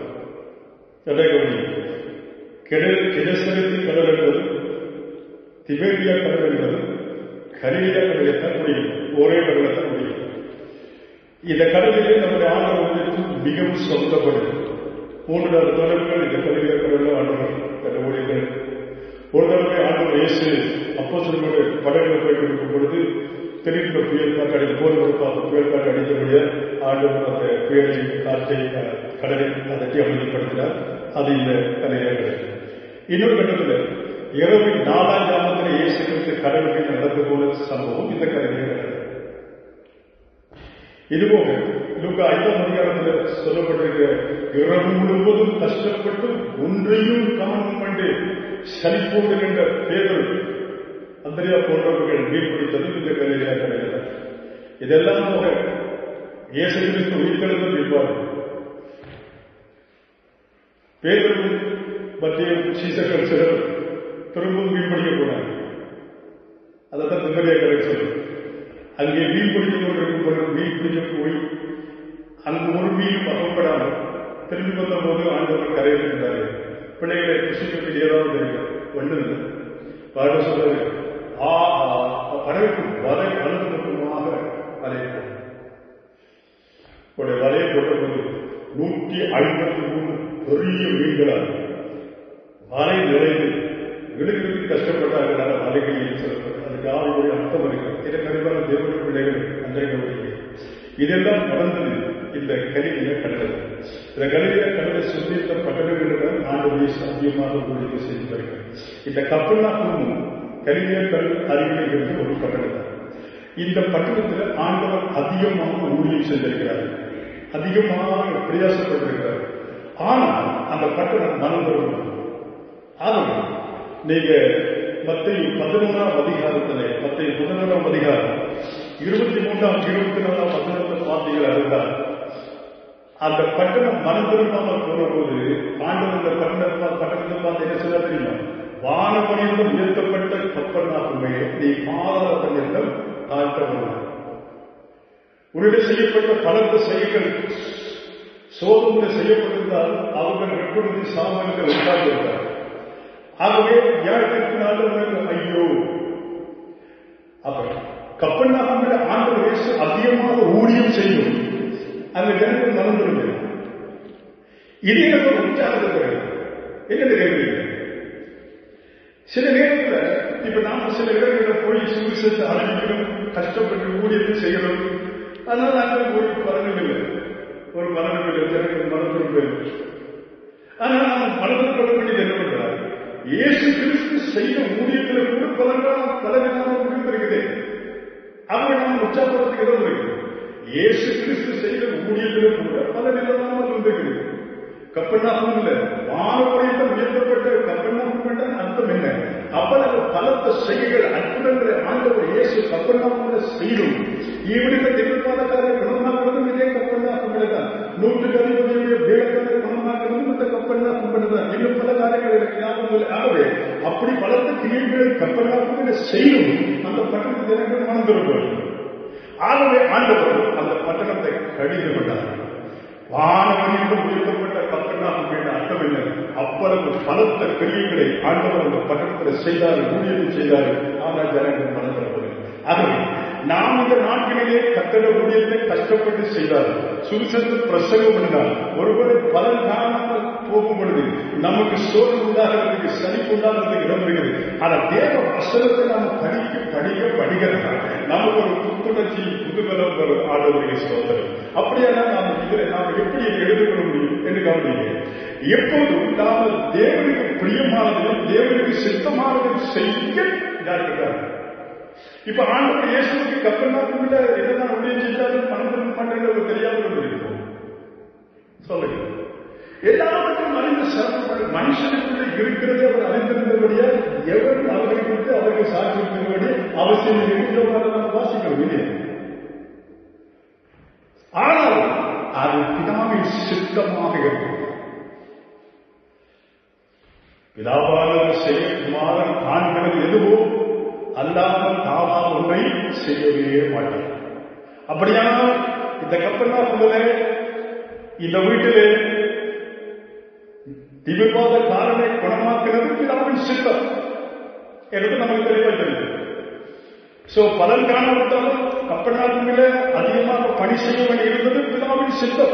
Speaker 1: கதகவனி கெடல் கிடசரத்து கடல் என்பது திபேரியா கடல் என்பது கலிலியா கடலைத்தான் முடியும் ஒரே கடலைத்தான் முடியும் இந்த கடலிலே நம்முடைய ஆண்டவர்களுக்கு மிகவும் சொந்தப்படுது மூன்று நாலு தொடர்கள் இந்த கலிலியா கடலில் ஆண்டவர் தன்னை ஊழியர்கள் ஒரு தடவை ஆண்டவர் இயேசு அப்போ சொல்லும்போது படகுல போயிட்டு இருக்கும் பொழுது திடீர்னு புயல் காற்று அடித்து போர் கொடுப்பாக புயல் காற்று அடித்தபடிய ஆண்டவர் அந்த புயலை காற்றை அஹ், கடலை அதட்டி அமைதிப்படுத்தினார் அது இந்த கலையில கடல் இன்னொரு கட்டத்தில் இரவு நாலாம் ஜாமத்தில் இயேசு கிறிஸ்து கடலுக்கு நடந்த போல சம்பவம் இந்த கலையில நடந்தது இதுபோக லூக்கா ஐந்தாம் அதிகாரத்தில் சொல்லப்பட்டிருக்கிற இரவு முழுவதும் கஷ்டப்பட்டு ஒன்றையும் கவனம் கொண்டு சலிப்போடு என்ற பேதல் அந்தரியா போன்றவர்கள் மீன்பிடித்தது இந்த கலையில கிடையாது இதெல்லாம் போக இயேசு கிறிஸ்து உயிர்த்தெழுந்து நிற்பார் பேதலும் மத்திய சீசர்கள் சிலர் திரும்பவும் மீன்பிடிக்க போனாங்க அதைத்தான் திங்கரியா கலை சொல்லும் அங்கே மீன் பிடித்துக் கொண்டிருக்கும் பொழுது மீன் பிடிக்க போய் அங்கு ஒரு மீன் அகப்படாமல் திரும்பி வந்த போது ஆண்டவர் கரையில் இருந்தாரு பிள்ளைகளை புசிப்பது ஏதாவது தெரியும் ஒன்றும் இல்லை பாட சொல்றது ஆ படகுக்கு வலை அனுபவமாக வலை உடைய வலையை போட்டபோது நூற்றி ஐம்பத்தி மூணு பெரிய மீன்களால் வலை நிறைந்து விழுகிறதுக்கு கஷ்டப்பட்டார்கள் வலைகளில் சொல்லப்பட்டது அதுக்கு ஆவியுடைய அர்த்தம் இருக்கு இதை கருவான தேவனுடைய பிள்ளைகள் அன்றைய இதெல்லாம் நடந்தது இந்த கலியில கடல் இந்த கலியில கடலை சுத்தித்த பட்டணங்களுடன் ஆண்டு சாத்தியமாக ஊழியத்தை செய்து வருகிறது இந்த கப்பலாகவும் கலியில கடல் அருகில் இருந்து ஒரு பட்டணம் தான். இந்த பட்டணத்தில் ஆண்டவர் அதிகமாக ஊழியம் செய்திருக்கிறார் அதிகமாக பிரயாசப்பட்டிருக்கிறார் ஆனால் அந்த பட்டணம் மனந்தரும் ஆதரவு நீங்க மத்திய பதினொன்றாம் அதிகாரத்திலே மத்திய பதினொன்றாம் அதிகாரம் இருபத்தி மூன்றாம் இருபத்தி நாலாம் வசனத்தை பார்த்தீங்களா இருந்தால் அந்த பட்டணம் மனம் திரும்பாமல் போனபோது ஆண்டவர் இந்த பட்டணத்தை பட்டணத்தை பார்த்து என்ன சொல்ல தெரியுமா வானபணியிலும் உயர்த்தப்பட்ட கப்பனாகுமே நீ பாதாள பணியிடம் தாழ்த்தப்படும் உன்னிடம் செய்யப்பட்ட பலத்த செயல்கள் சோதனை செய்யப்பட்டிருந்தால் அவர்கள் வெட்கொடுத்து சாமான்கள் உட்கார்ந்திருந்தார் ஆகவே வியாழக்கிழமை உனக்கு ஐயோ அப்ப கப்பன்னாக ஆண்டு வயசு அதிகமாக ஊழியம் செய்யும் அந்த ஜனங்கள் மறந்துடுங்க இது எனக்கு உற்சாகத்தை என்ன கேள்வி சில நேரத்தில் இப்ப நாம சில இடங்களில் போய் சுவிசேஷத்தை ஆரம்பிக்கணும் கஷ்டப்பட்டு ஊழியத்தை செய்யணும் அதனால நாங்கள் ஒரு பலனும் இல்லை ஒரு பலனும் இல்லை ஜனங்கள் மறந்துடும் ஆனால் நாம் மனதில் வேண்டியது என்ன பண்றார் இயேசு கிறிஸ்து செய்த ஊழியத்தில் கூட பலனான பலவிதமான முடிவு இருக்குது அவங்க நாம் உற்சாகப்படுறதுக்கு இடம் இருக்குது இயேசு கிறிஸ்து செய்த ஊழியத்தில் கூட பலவிதமான இருக்குது கப்பனாகும் இல்ல வானவரையில் உயர்த்தப்பட்ட கப்பனாகும் என்றால் அர்த்தம் என்ன அவ்வளவு பலத்த செய்திகள் அற்புதங்களை ஆண்டவர் இயேசு கப்பனாகும் செய்யும் இவர்கள் எதிர்பார்க்காத குணமாக்குறதும் இதே கப்பனாகும் தான் நூற்றுக்கு அதிபதியுடைய வேலைக்கார குணமாக்குறதும் இந்த கப்பனாகும் தான் இன்னும் பல காரியங்கள் எனக்கு ஞாபகம் இல்லை ஆகவே அப்படி பலத்த கிரியைகளை கப்பனாகும் செய்யும் அந்த பட்டணத்து ஜனங்கள் மணந்திருப்பார் ஆகவே ஆண்டவர் அந்த பட்டணத்தை கடிந்து கொண்டார் வானவனிலும் உயர்த்தப்பட்ட கப்பனாகும் என்ற அர்த்தம் என்ன அவ்வளவு பலத்த கிரியைகளை ஆண்டவர் அந்த பட்டணத்தில் செய்தார் ஊழியத்தை செய்தார் ஆனால் ஜனங்கள் மனதில் ஆகவே நாம் இந்த நாட்களிலே கட்டட ஊழியத்தை கஷ்டப்பட்டு செய்தார் சுவிசேஷ பிரசங்கம் என்றால் ஒருவரை பலன் காணாமல் போகும் பொழுது நமக்கு சோறு உண்டாகிறதுக்கு சலிப்பு உண்டாகிறதுக்கு இடம் இருக்குது ஆனால் தேவ வசனத்தை நாம் படிக்க படிக்க படிக்கிறதா நமக்கு ஒரு புத்துணர்ச்சி புதுபலம் வரும் ஆண்டவருடைய சோதனை அப்படியானால் நாம் இதில் நாம் எப்படி எடுத்துக்கொள்ள முடியும் என்று கவனிங்க எப்போதும் நாம் தேவனுக்கு பிரியமானதையும் தேவனுக்கு சித்தமானதையும் செய்ய இதாகிறார் இப்ப ஆண்டவர் இயேசுக்கு கப்பல்நாட்டம் விட என்னதான் ஊழியம் செஞ்சாலும் பணம் தர மாட்டேங்கிறது தெரியாமல் இருந்திருக்கும் சொல்லுங்க எல்லாவற்றையும் அறிந்து சிறப்பு மனுஷனுக்குள்ள இருக்கிறதே அவர் அறிந்திருந்தபடியா எவர் அவர்களை குறித்து அவர்கள் சாட்சி இருக்கிறபடி அவசியம் இருக்கிறவரை நாம் வாசிக்கிறோம் இல்லையா ஆனால் அது பிதாவின் சித்தமாக இருக்கும் பிதாவானவர் செய்ய குமாரன் காண்கிறது எதுவோ அல்லாமல் தாமாக ஒன்றை செய்யவே மாட்டார் அப்படியானால் இந்த கப்பல்னா முதலே இந்த வீட்டிலே திவிர்வாத காரனை குணமாக்குறது பிதாவின் சித்தம் என்பது நமக்கு தெளிவாக தெரியும் சோ பலன் காணப்பட்டாலும் கப்பநாட்டில அதிகமாக பணி செய்ய வேண்டியிருந்தது பிதாவின் சித்தம்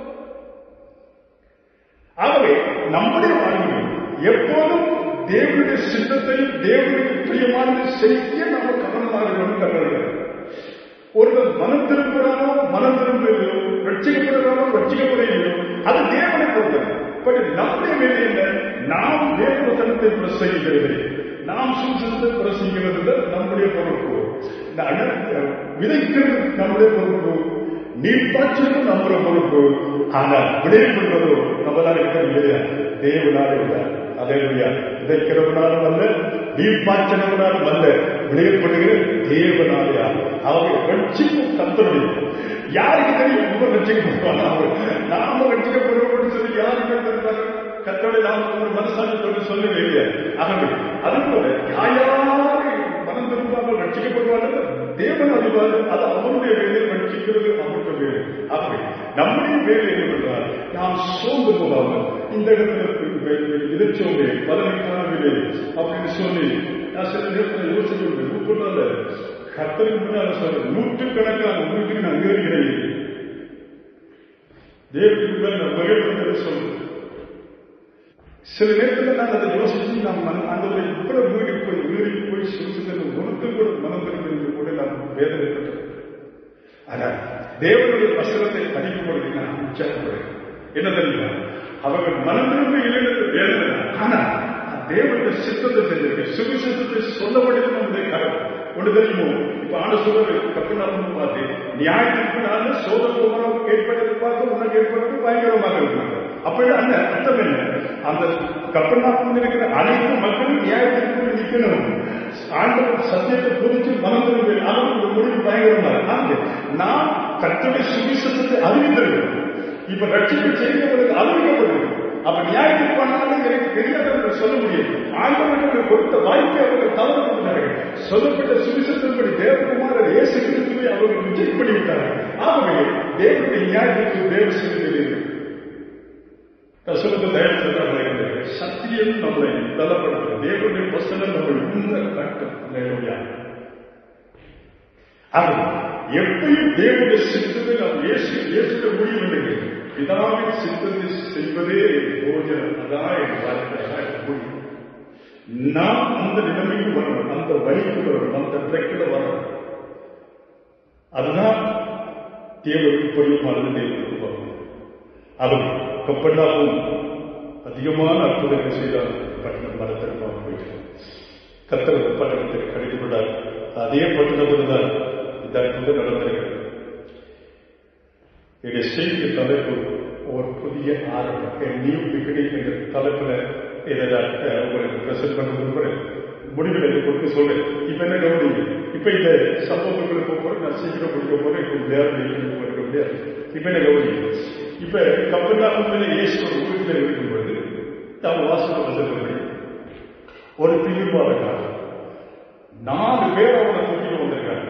Speaker 1: ஆகவே நம்முடைய வாழ்வில் எப்போதும் தேவனுடைய சித்தத்தையும் தேவனுக்கு பிரியமானதை செய்ய நம்ம கவனமாக இருக்கணும் கற்றுக்கிறது ஒருவர் மனம் திரும்புகிறாரோ மனம் திரும்புகிறோ ரட்சிக்கப்படுகிறாரோ ரட்சிக்கப்படுகிறோ அது தேவனை பொறுத்தது பட் நம்முடைய வேலை என்ன நாம் தேவ வசனத்தை பிரசங்கிக்கிறது நாம் சுசத்தை பிரசங்கிக்கிறது நம்முடைய பொறுப்பு விதைக்கிறது நம்முடைய பொறுப்பு நீர்ப்பாய்ச்சலும் நம்முடைய பொறுப்பு ஆனால் விளைவிப்படுவதோ நம்மளால இருக்க இல்லையா தேவனால இல்லை அதே விதைக்கிறவனாலும் அல்ல நீர்ப்பாய்ச்சனவனாலும் அல்ல விளைவிப்படுகிற தேவனாலையா அவங்க ரட்சிப்பு கத்தனுடைய யாருக்கு தெரியும் இவன் ரட்சிக்கப்படுவாங்க அவர் நாம ரட்சிக்கப்படுவோம்னு சொல்லி யாருக்கு தெரிந்தாங்க கத்தோட நாம் ஒரு மனசாட்சியோடு சொல்லவே இல்லை ஆகவே அதுபோல யாராரு மனம் திரும்பாமல் ரட்சிக்கப்படுவார்கள் தேவன் அறிவார் அது அவருடைய வேலை ரட்சிக்கிறது அவருடைய வேலை ஆகவே நம்முடைய வேலை என்னவென்றால் நாம் சோர்ந்து போகாமல் இந்த இடத்துல விதைச்சோமே பலனை காணவில்லை அப்படின்னு சொல்லி நான் சில நேரத்தில் யோசிக்கிறேன் உட்கொண்டால கத்தருக்கு முன்னால் சொல்ற நூற்றுக்கணக்கான உறுப்பினர் நான் அங்கீகரிக்கிறேன் தேவத்துக்கு மேல் நான் மகிழ்வு சொல்றேன் சில நேரத்தில் நான் அதை யோசிச்சு நாம் அந்த இவ்வளவு வீடு போய் வீடு போய் சுருசுகள் ஒருத்து கூட மனம் என்று கூட நான் வேதனைப்பட்டேன் ஆனால் தேவனுடைய வசனத்தை படிக்கும் பொழுது நான் உற்சாகப்படுறேன் என்ன தெரியுமா அவர்கள் மனம் திரும்ப இல்லை என்று வேதனை ஆனால் தேவனுடைய சித்தத்தை செஞ்சிருக்க சுவிசேஷத்தை சொல்ல வேண்டியது நம்முடைய கரம் ஒன்று தெரியுமோ இப்ப ஆண்டு சொல்றது கப்பனாலும் பார்த்து நியாயத்திற்கு நாள் சோதனை ஏற்பட்டது பார்த்து உனக்கு ஏற்பட்டது பயங்கரமாக இருந்தாங்க அப்படி அந்த அர்த்தம் என்ன அந்த கப்பனாக்கும் இருக்கிற அனைத்து மக்களும் நியாயத்திற்கு நிற்கணும் ஆண்டவர் சத்தியத்தை புரிஞ்சு மனம் திரும்பி அதற்கு ஒரு முடிவு பயங்கரமாக ஆண்டு நாம் கத்தனை சுவிசேஷத்தை அறிவித்திருக்கிறோம் இப்ப ரட்சிப்பு செய்தவர்களுக்கு அறிவிக்கப்படுகிறது அப்ப நியாயத்துக்கு பண்ணாலும் எனக்கு தெரியாது என்று சொல்ல முடியும் ஆண்டவர்களுக்கு கொடுத்த வாய்ப்பை அவர்கள் தவறு கொண்டார்கள் சொல்லப்பட்ட சுவிசேஷத்தின்படி தேவகுமாரர் இயேசு கிறிஸ்துவை அவர்கள் ரிஜெக்ட் பண்ணிவிட்டார்கள் ஆகவே தேவனுடைய நியாயத்திற்கு தேவ சொல்லுகிறீர்கள் சொல்லுங்க தயாரித்து சத்தியம் நம்மளை பலப்படுத்த தேவனுடைய வசனம் நம்மளை உண்மை கட்டும் அது எப்பயும் தேவனுடைய சித்தத்தை நாம் இயேசு இயேசுக்க முடியும் என்று பிதாவின் சித்தத்தை செய்வதே போஜனம் அதான் என் வாழ்க்கை முடியும் நாம் அந்த நிலைமைக்கு வரணும் அந்த வழிக்கு வரணும் அந்த ட்ரெக்கில் வரணும் அதுதான் தேவனுக்கு பொழியுமானது தேவனுக்கு வரணும் அவர் கப்பல்லாவும் அதிகமான அற்புதங்கள் செய்தால் பட்டணம் மரத்திற்காக போயிட்டு கத்தர் பட்டணத்தை கழித்து விட்டார் அதே பட்டணத்தில் தான் இந்த அற்புதம் நடந்திருக்கிறது என்னுடைய செய்தி தலைப்பு ஒரு புதிய ஆரம்பம் நியூ பிகினிங் என்ற தலைப்புல இதை நான் உங்களுக்கு பிரசன்ட் பண்ண விரும்புகிறேன் முடிவில் இதை கொடுத்து சொல்றேன் இப்ப என்ன கவனிங்க இப்ப இந்த சம்பவங்களுக்கு போக போறேன் நான் சீக்கிரம் முடிக்க போறேன் இப்ப நேரம் இருக்க முடியாது இப்ப என்ன கவனிங்க இப்ப கப்பலாக இயேசு ஒரு வீட்டில் இருக்கும்பொழுது நாம் வாசல் வந்திருக்கிறபடி ஒரு தீவிரவாதக்காரர் நாலு பேர் அவனை தூக்கிட்டு வந்திருக்காங்க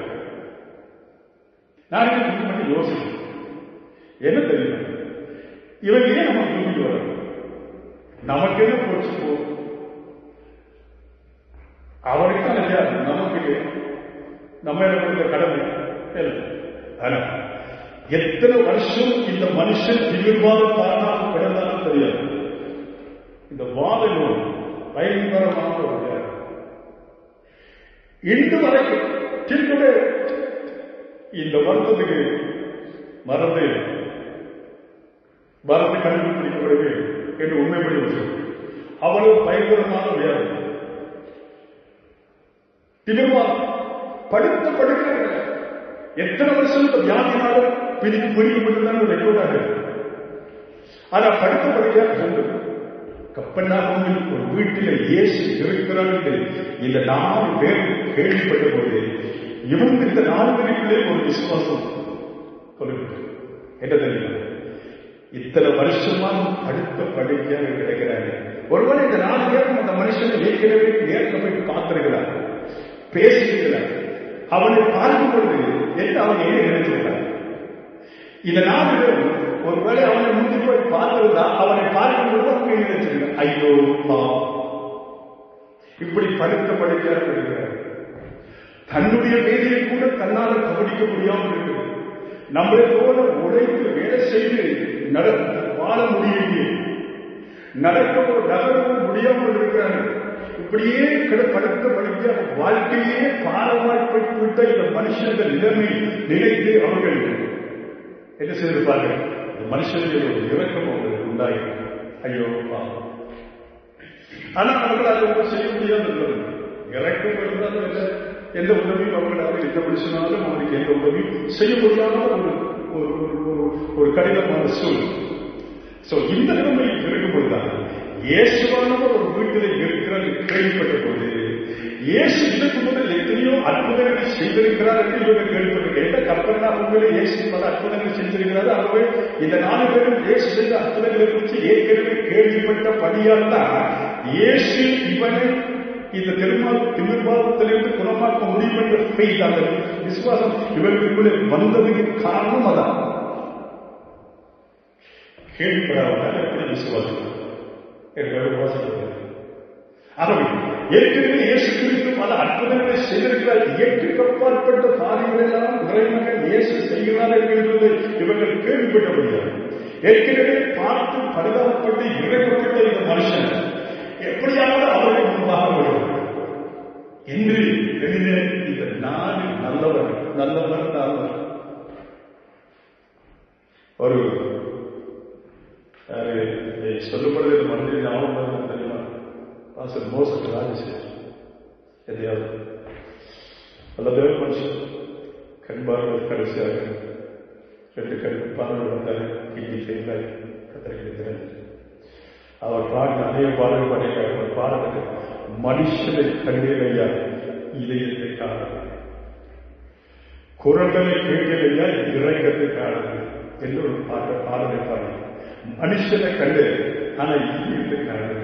Speaker 1: நான் இது மட்டும் யோசிக்கிறேன் என்ன தெரியும் இவங்க ஏன் நம்ம தூக்கிட்டு வர நமக்கு என்ன போச்சு போ அவருக்கு தான் தெரியாது நமக்கு நம்ம இருக்கிற கடமை ஆனா எத்தனை வருஷம் இந்த மனுஷன் தீவிரவாத காரணமாக கிடந்தாலும் தெரியாது இந்த வாத நோய் பயங்கரமான ஒரு வியாதி. இன்று வரைக்கும் திரும்பவே இந்த வருத்தத்துக்கு மறந்து மறந்து கண்டுபிடிக்கப்படவே என்று உண்மைப்படி வச்சோம் அவ்வளவு பயங்கரமான வியாதி திமிர்வாதம் படுத்த படுக்க எத்தனை வருஷம் இந்த வியாதினால பிரித்து பிரிக்கப்பட்டுதான் ரெக்கார்டாக ஆனா படுத்த படுக்கையாக சொல்றது கப்பனாகவும் ஒரு வீட்டில் இயேசு இருக்கிறார் என்று இந்த நாலு பேர் கேள்விப்பட்ட போது இவங்க இந்த நாலு பேருக்குள்ளே ஒரு விசுவாசம் கொல்லப்பட்டது என்ன தெரியுமா இத்தனை வருஷமா அடுத்த படுக்கையாக கிடைக்கிறாங்க ஒருவேளை இந்த நாலு பேரும் அந்த மனுஷனை ஏற்கனவே நேரில் போய் பார்த்திருக்கிறார் பேசியிருக்கிறார் அவனை பார்க்கும் பொழுது என்ன அவன் ஏன் நினைச்சிருக்கிறார் இந்த நாலு பேரும் ஒருவேளை அவனை முந்தி போய் பார்த்திருந்தா அவனை பார்க்கும் பொழுது அவங்க நினைச்சிருக்க ஐயோ பாவம் இப்படி படுத்த படுக்கையாக இருக்கிறார் தன்னுடைய வேலையை கூட தன்னால் கவனிக்க முடியாமல் இருக்கிறது நம்மளை போல உழைத்து வேலை செய்து நட வாழ முடியலையே நடக்கவோ நகரவோ முடியாமல் இருக்கிறாங்க இப்படியே கிட படுத்த படுக்கையாக வாழ்க்கையே பாரமாய்ப்பட்டு விட்ட இந்த மனுஷர்கள் நிலைமை நினைத்து அவர்கள் என்ன செய்திருப்பார்கள் இந்த மனுஷனுடைய ஒரு இறக்கம் அவர்களுக்கு உண்டாயிருக்கு ஐயோ பாவம் ஆனா அவர்கள் அதை ஒன்றும் செய்ய முடியாது இறக்கம் இருந்தாலும் இல்லை எந்த உதவியும் அவங்களால எந்த மனுஷனாலும் அவருக்கு எந்த உதவியும் செய்ய முடியாத ஒரு ஒரு ஒரு- ஒரு கடினமான சூழல் சோ இந்த நிலைமையில் இருக்கும்போதுதான் இயேசுவானவர் ஒரு வீட்டில் இருக்கிறது கேள்விப்பட்ட போது இயேசு இதற்கு முதல் எத்தனையோ அற்புதங்களை செய்திருக்கிறார் என்று இவர்கள் கேள்விப்பட்டிருக்க எந்த கற்பனா உண்மையிலே இயேசு பல அற்புதங்கள் செஞ்சிருக்கிறார் ஆகவே இந்த நாலு பேரும் இயேசு செய்த அற்புதங்களை குறித்து ஏற்கனவே கேள்விப்பட்ட படியால் தான் இயேசு இவனை இந்த திருமா திருமாதத்திலிருந்து குணமாக்க முடியும் என்ற faith, அந்த விசுவாசம் இவர்களுக்குள்ளே வந்ததுக்கு காரணம் அதான் கேள்விப்படாமல் எப்படி விசுவாசம் என்று வாசிக்கிறது ஆகவே ஏற்கனவே இயேசு கிறிஸ்து பல அற்புதங்களை செய்திருக்கிறார் இயற்கைக்கு அப்பாற்பட்ட காரியங்கள் எல்லாம் இறைமகன் இயேசு செய்கிறார் என்கிறது இவர்கள் கேள்விப்பட்டபடியார் ஏற்கனவே பார்த்து பரிதாபப்பட்டு இறக்கப்பட்ட இந்த மனுஷன் எப்படியாவது அவரை முன்பாக வரும் என்று எண்ணின இந்த நாடு நல்லவர் நல்லவர் நல்லவர் ஒரு யாரு, இதை சொல்லப்படுறது இந்த மந்திரி ஞாபகம் வருது தெரியுமா பாசர் மோசம் ராஜசேகர் எதையாவது நல்ல தேவ மனுஷன் கண் பார்வை கடைசியாக ரெண்டு கண் பார்வை வந்தாரு கிட்னி ஃபெயிலாய் கத்திரிக்கிறது அவர் பாடின அநேக பாடல் பாடிய அவர் பாடலுக்கு மனுஷனை கண்டேனையா இதயத்தை காண குரல்களை கேட்கலையா இறங்கத்தை காணது என்று ஒரு பாட்ட பாடலை பாடி மனுஷனை கண்டு ஆனா இதயத்தை காணல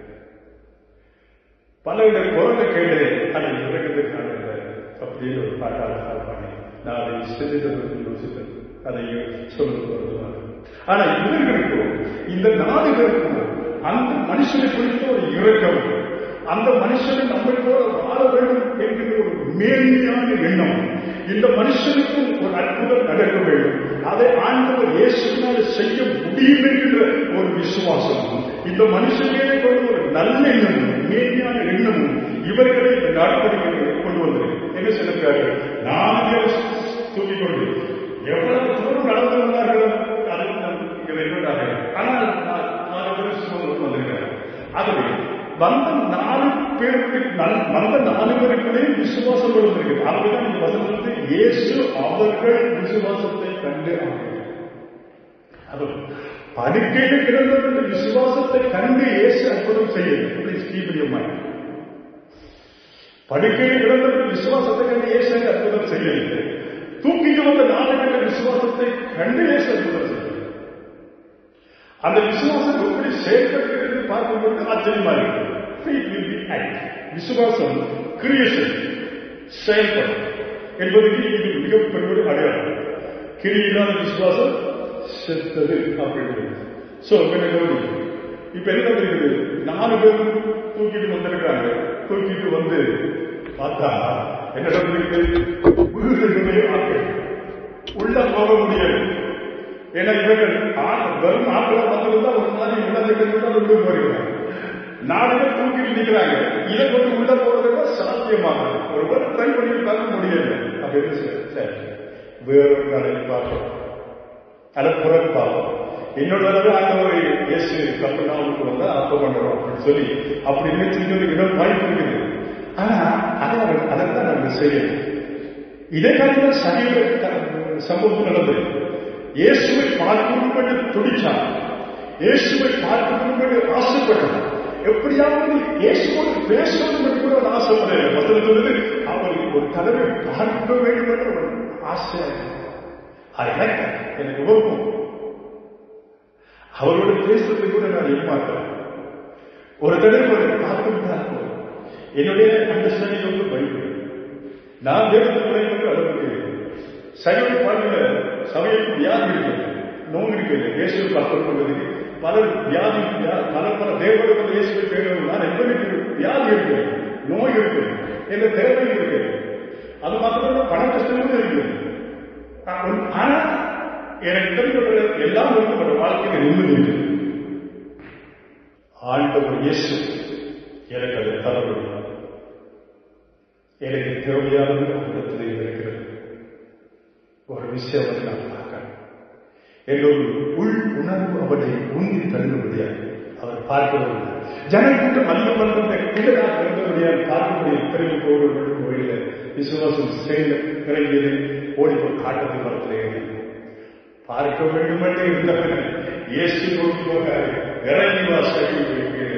Speaker 1: பலவிட குரலை கேட்டது ஆனா இறங்கத்தை காணல அப்படின்னு ஒரு பாட்டாளர் பாடி நான் அதை சிறிதற்கு யோசித்தேன் அதை சொல்லுவது வருவாங்க ஆனா இவர்களுக்கும் இந்த நாடுகளுக்கும் அந்த மனுஷனை குறித்த ஒரு இறக்கம் அந்த மனுஷனை நம்மை போல வாழ வேண்டும் என்கிற ஒரு மேன்மையான எண்ணம் இந்த மனுஷனுக்கும் ஒரு அற்புதம் நடக்க வேண்டும் அதை ஆண்டவர் இயேசுனால செய்ய முடியும் என்கிற ஒரு விசுவாசம் இந்த மனுஷனே கொண்டு ஒரு நல்ல எண்ணமும் மேன்மையான எண்ணமும் இவர்களை இந்த நடவடிக்கைகளை கொண்டு வந்தது என்ன சொல்லுகிறார்கள் நான்கு தூக்கிக் கொண்டு எவ்வளவு தூரம் நடந்து வந்தார்கள் அது இங்கே வென்றார்கள் ஆனால் நான் நாலு பேர் சுமந்து வந்திருக்கிறார் ஆகவே வந்த நாலு பேருக்கு நல்- வந்த நாலு பேருக்குள்ளே விசுவாசம் இருந்திருக்கு அப்படிதான் இந்த வசனத்திலிருந்து இயேசு அவர்கள் விசுவாசத்தை கண்டு ஆனார்கள். அது படுக்கையில் கிடந்த விசுவாசத்தை கண்டு இயேசு அற்புதம் செய்யல Please keep in your mind. படுக்கையில் கிடந்த விசுவாசத்தை கண்டு இயேசு அங்கே அற்புதம் செய்யவில்லை தூக்கிட்டு வந்த நாடுகளில் விசுவாசத்தை கண்டு இயேசு அற்புதம் செய்யவில்லை அந்த விசுவாசம் எப்படி செயல்படுகிறது பார்க்கும்போது ஆச்சரியமா இருக்கு Faith will be act. விசுவாசம் கிரியேஷன் செயல்படும் என்பதற்கு இது மிகப்பெரிய ஒரு அடையாளம் கிரியில்லாத விசுவாசம் செத்தது அப்படின்றது சோ கவனி இப்ப என்ன இருக்குது நாலு பேரும் தூக்கிட்டு வந்திருக்காங்க தூக்கிட்டு வந்து பார்த்தா என்ன நடந்திருக்கு வீடுகளே ஆக்கள் உள்ள போக முடியாது ஏன்னா இவர்கள் ஆ- வெறும் ஆட்கள வந்திருந்தா ஒரு மாதிரி உள்ளதுக்கு விட்டு போயிருக்காங்க நாலு பேர் தூக்கிட்டு நிக்கிறாங்க இதை கொண்டு உள்ள போறதுக்கு சாத்தியமாக ஒருவர் ட்ரை பண்ணி பார்க்க முடியல அப்படின்னு சொல்லி சரி வேறொரு நாளைக்கு பார்ப்போம் அதை புறப்பாகும் இன்னொரு தடவை ஆண்டவர் இயேசு கப்பனாவுக்கு வந்து அப்ப பண்றோம் அப்படின்னு சொல்லி அப்படி நினைச்சிருக்கிறது இடம் வாய்ப்பு இருக்குது ஆனா அதை அவர் அதைத்தான் நம்ம செய்யணும் இதே காலத்தில் சரீர சம்பவம் நடந்தது இயேசுவை பார்க்கணும் என்று துடிச்சான் இயேசுவை பார்க்கணும் என்று ஆசைப்பட்டான் எப்படியாவது இயேசுவோடு பேசணும் என்று கூட அவன் ஆசைப்படல முதல் சொல்லுது அவருக்கு ஒரு தடவை பார்க்க வேண்டும் என்று ஒரு ஆசையாக இருந்தது. அது எனக்கு எனக்கு விருப்பம் அவரோட பேசுறது கூட நான் எதிர்பார்க்கிறேன் ஒரு தடவை ஒரு பார்த்துட்டா போதும் என்னுடைய அண்டர்ஸ்டாண்டிங் வந்து பைபிள் நான் தேவத்துக்குள்ளே வந்து அளவுக்கு சைவ பாடல சமயம் வியாதி இருக்கு நோங்க இருக்கு இயேசு பார்க்கறதுக்கு பலர் வியாதி வியா- பல பல தேவர்கள் இயேசுவை தேடுவோம் நான் எங்களுக்கு வியாதி இருக்கு நோய் இருக்கு என்ற தேவை இருக்கு அது மாத்திரம் பண கஷ்டமும் இருக்கு ஆ- ஆனா எனக்கு தெரிந்தவர்கள் எல்லாம் இருக்கப்பட்ட வாழ்க்கையில் நிம்மதி இருக்கு ஆண்டவர் இயேசு எனக்கு அதை தர முடியும் எனக்கு தேவையானது அவரிடத்தில் இருக்கிறது ஒரு விஷயம் வந்து நான் பார்க்கிறேன் என்னோட உள் உணர்வு அவரை உந்தி தள்ளுபடியாக அவர் பார்க்கிறது ஜனக்கூட்டம் அதிகம் வந்து கீழாக இருந்தபடியாக பார்க்கக்கூடிய பிறகு போடுவது கோயில விசுவாசம் சேர்ந்து இறங்கியது ஓடி போய் காட்டத்தை மரத்தில் ஏறி பார்க்க வேண்டும் என்று இருந்தவன் இயேசு நோக்கி போகாரு இறங்கி வா சரி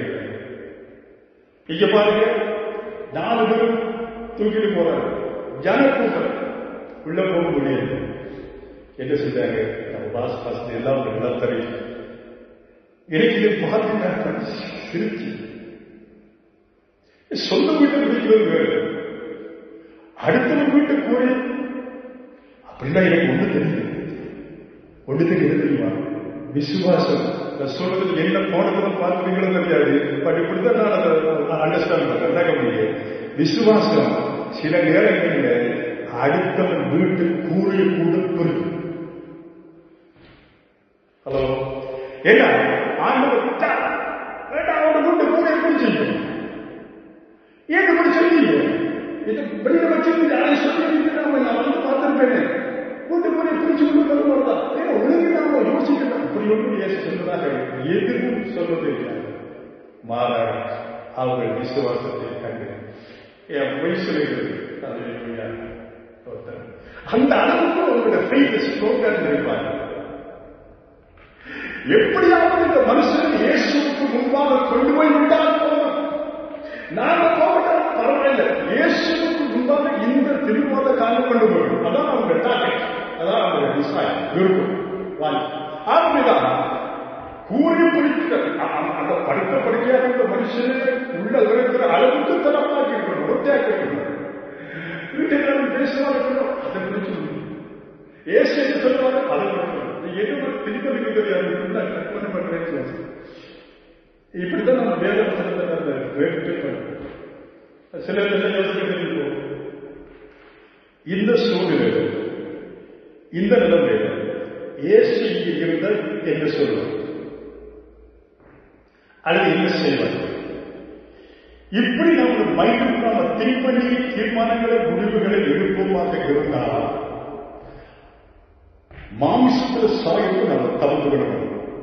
Speaker 1: இங்க பாருங்க நாலு பேர் தூக்கிட்டு போறாங்க ஜனக்கூட்டம் உள்ள போக முடியாது என்ன செஞ்சாங்க நம்ம பாஸ் பாஸ் எல்லாம் எல்லாம் தெரியும் எனக்கு இதை பார்த்து சிரிச்சு சொந்த வீட்டை பிடிக்கிறது வேறு அடுத்தவங்க வீட்டை கூறி அப்படின்னா எனக்கு ஒண்ணு தெரியுது ஒண்ணு தெரியுது தெரியுமா விசுவாசம் நான் சொல்றது என்ன போனதுல பார்க்குறீங்களோ தெரியாது பட் இப்படிதான் நான் அதை அண்டர்ஸ்டாண்ட் பண்ண முடியும் விசுவாசம் சில நேரங்களில் அடுத்தவன் வீட்டு கூறிய கூட பெருக்கு ஹலோ என்ன ஆண்டவர் விட்டா, வேண்டாம் அவனை வீட்டு கூட பிடிச்சிங்க ஏன் இப்படி சொன்னீங்க இது வெளியில வச்சிருந்து அதை சொல்லி நான் வந்து பார்த்திருப்பேன் கூட்டு கூட பிடிச்சு கொண்டு வருவாரா ஏன் ஒழுங்கு நாம யோசிக்கலாம் அப்படி ஒன்றும் ஏசு சொன்னதாக எதுவும் சொல்வது இல்லை மாறாக அவர்கள் விசுவாசத்தை கண்டு என் பொய் சொல்லுகிறது அல்லேலூயா. ஸ்தோத்திரம். அந்த அளவுக்கு அவங்களோட ஃபெய்த் ஸ்ட்ரோங்கா இருப்பாங்க எப்படியாவது இந்த மனுஷன் இயேசுவுக்கு முன்பாக கொண்டு போய் விட்டால் போதும் நாம போகட்டும் பரவாயில்ல இயேசுவுக்கு முன்பாக இந்த திருமணத்தை காண கொண்டு போகணும் அதான் அவங்க டார்கெட் அதான் அவங்க டிசைன் விருப்பம் வாங்கி அப்படிதான் கூறி பிடிக்கிற அந்த படுக்க படுக்கையாக இந்த மனுஷனே உள்ள இருக்கிற அளவுக்கு தரப்பாக்கி இருக்கணும் ஒத்தையாக்கி இருக்கணும் வீட்டுக்கு பேசுவா இருக்கணும் அதை பிடிச்சு ஏசு என்ன சொல்லுவாங்க அதை பிடிக்கணும் எது திருப்பி வைக்க தெரியாது நான் கற்பனை பண்றேன்னு இப்படிதான் நம்ம வேத வசனத்தை அந்த வேட்டு பண்ணணும் சிலர் என்ன யோசிக்க தெரியும் இந்த சூழ்நிலை இந்த நிலைமையில இயேசு இங்கே இருந்தால் என்ன சொல்லுவார் அல்லது என்ன செய்வார் இப்படி நம்ம மைண்ட் நாம திங்க் பண்ணி தீர்மானங்களை முடிவுகளை எடுப்போமாக இருந்தால் மாமிசத்துல சாயத்தை நம்ம தவிர்த்து விடணும்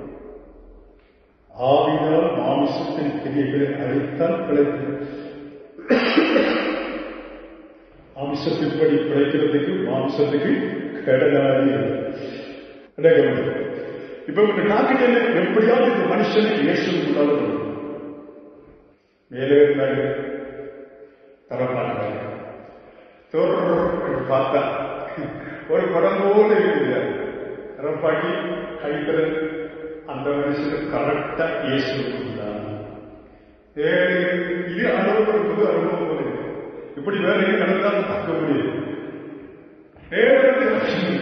Speaker 1: ஆவினால் மாமிசத்தின் கிரியைகளை அழித்தால் பிழைக்கும் மாமிசத்தின்படி பிழைக்கிறதுக்கு மாமிசத்துக்கு கடனாளி இப்ப இந்த டாக்கிட்ட எப்படியாவது இந்த மனுஷனை இயேசுக்குள்ளால மேலே இருந்தாங்க தரமாட்டாங்க தோற்றம் பார்த்தா ஒரு படம் போல இருக்குது தரப்பாட்டி கைத்தரன் அந்த மனுஷனுக்கு கரெக்டா இயேசுக்குள்ளான் இது அனுபவம் ஒரு புது அனுபவம் போல இருக்கு. இப்படி வேற எங்க நடந்தாலும் பார்க்க முடியும் நேரத்தில்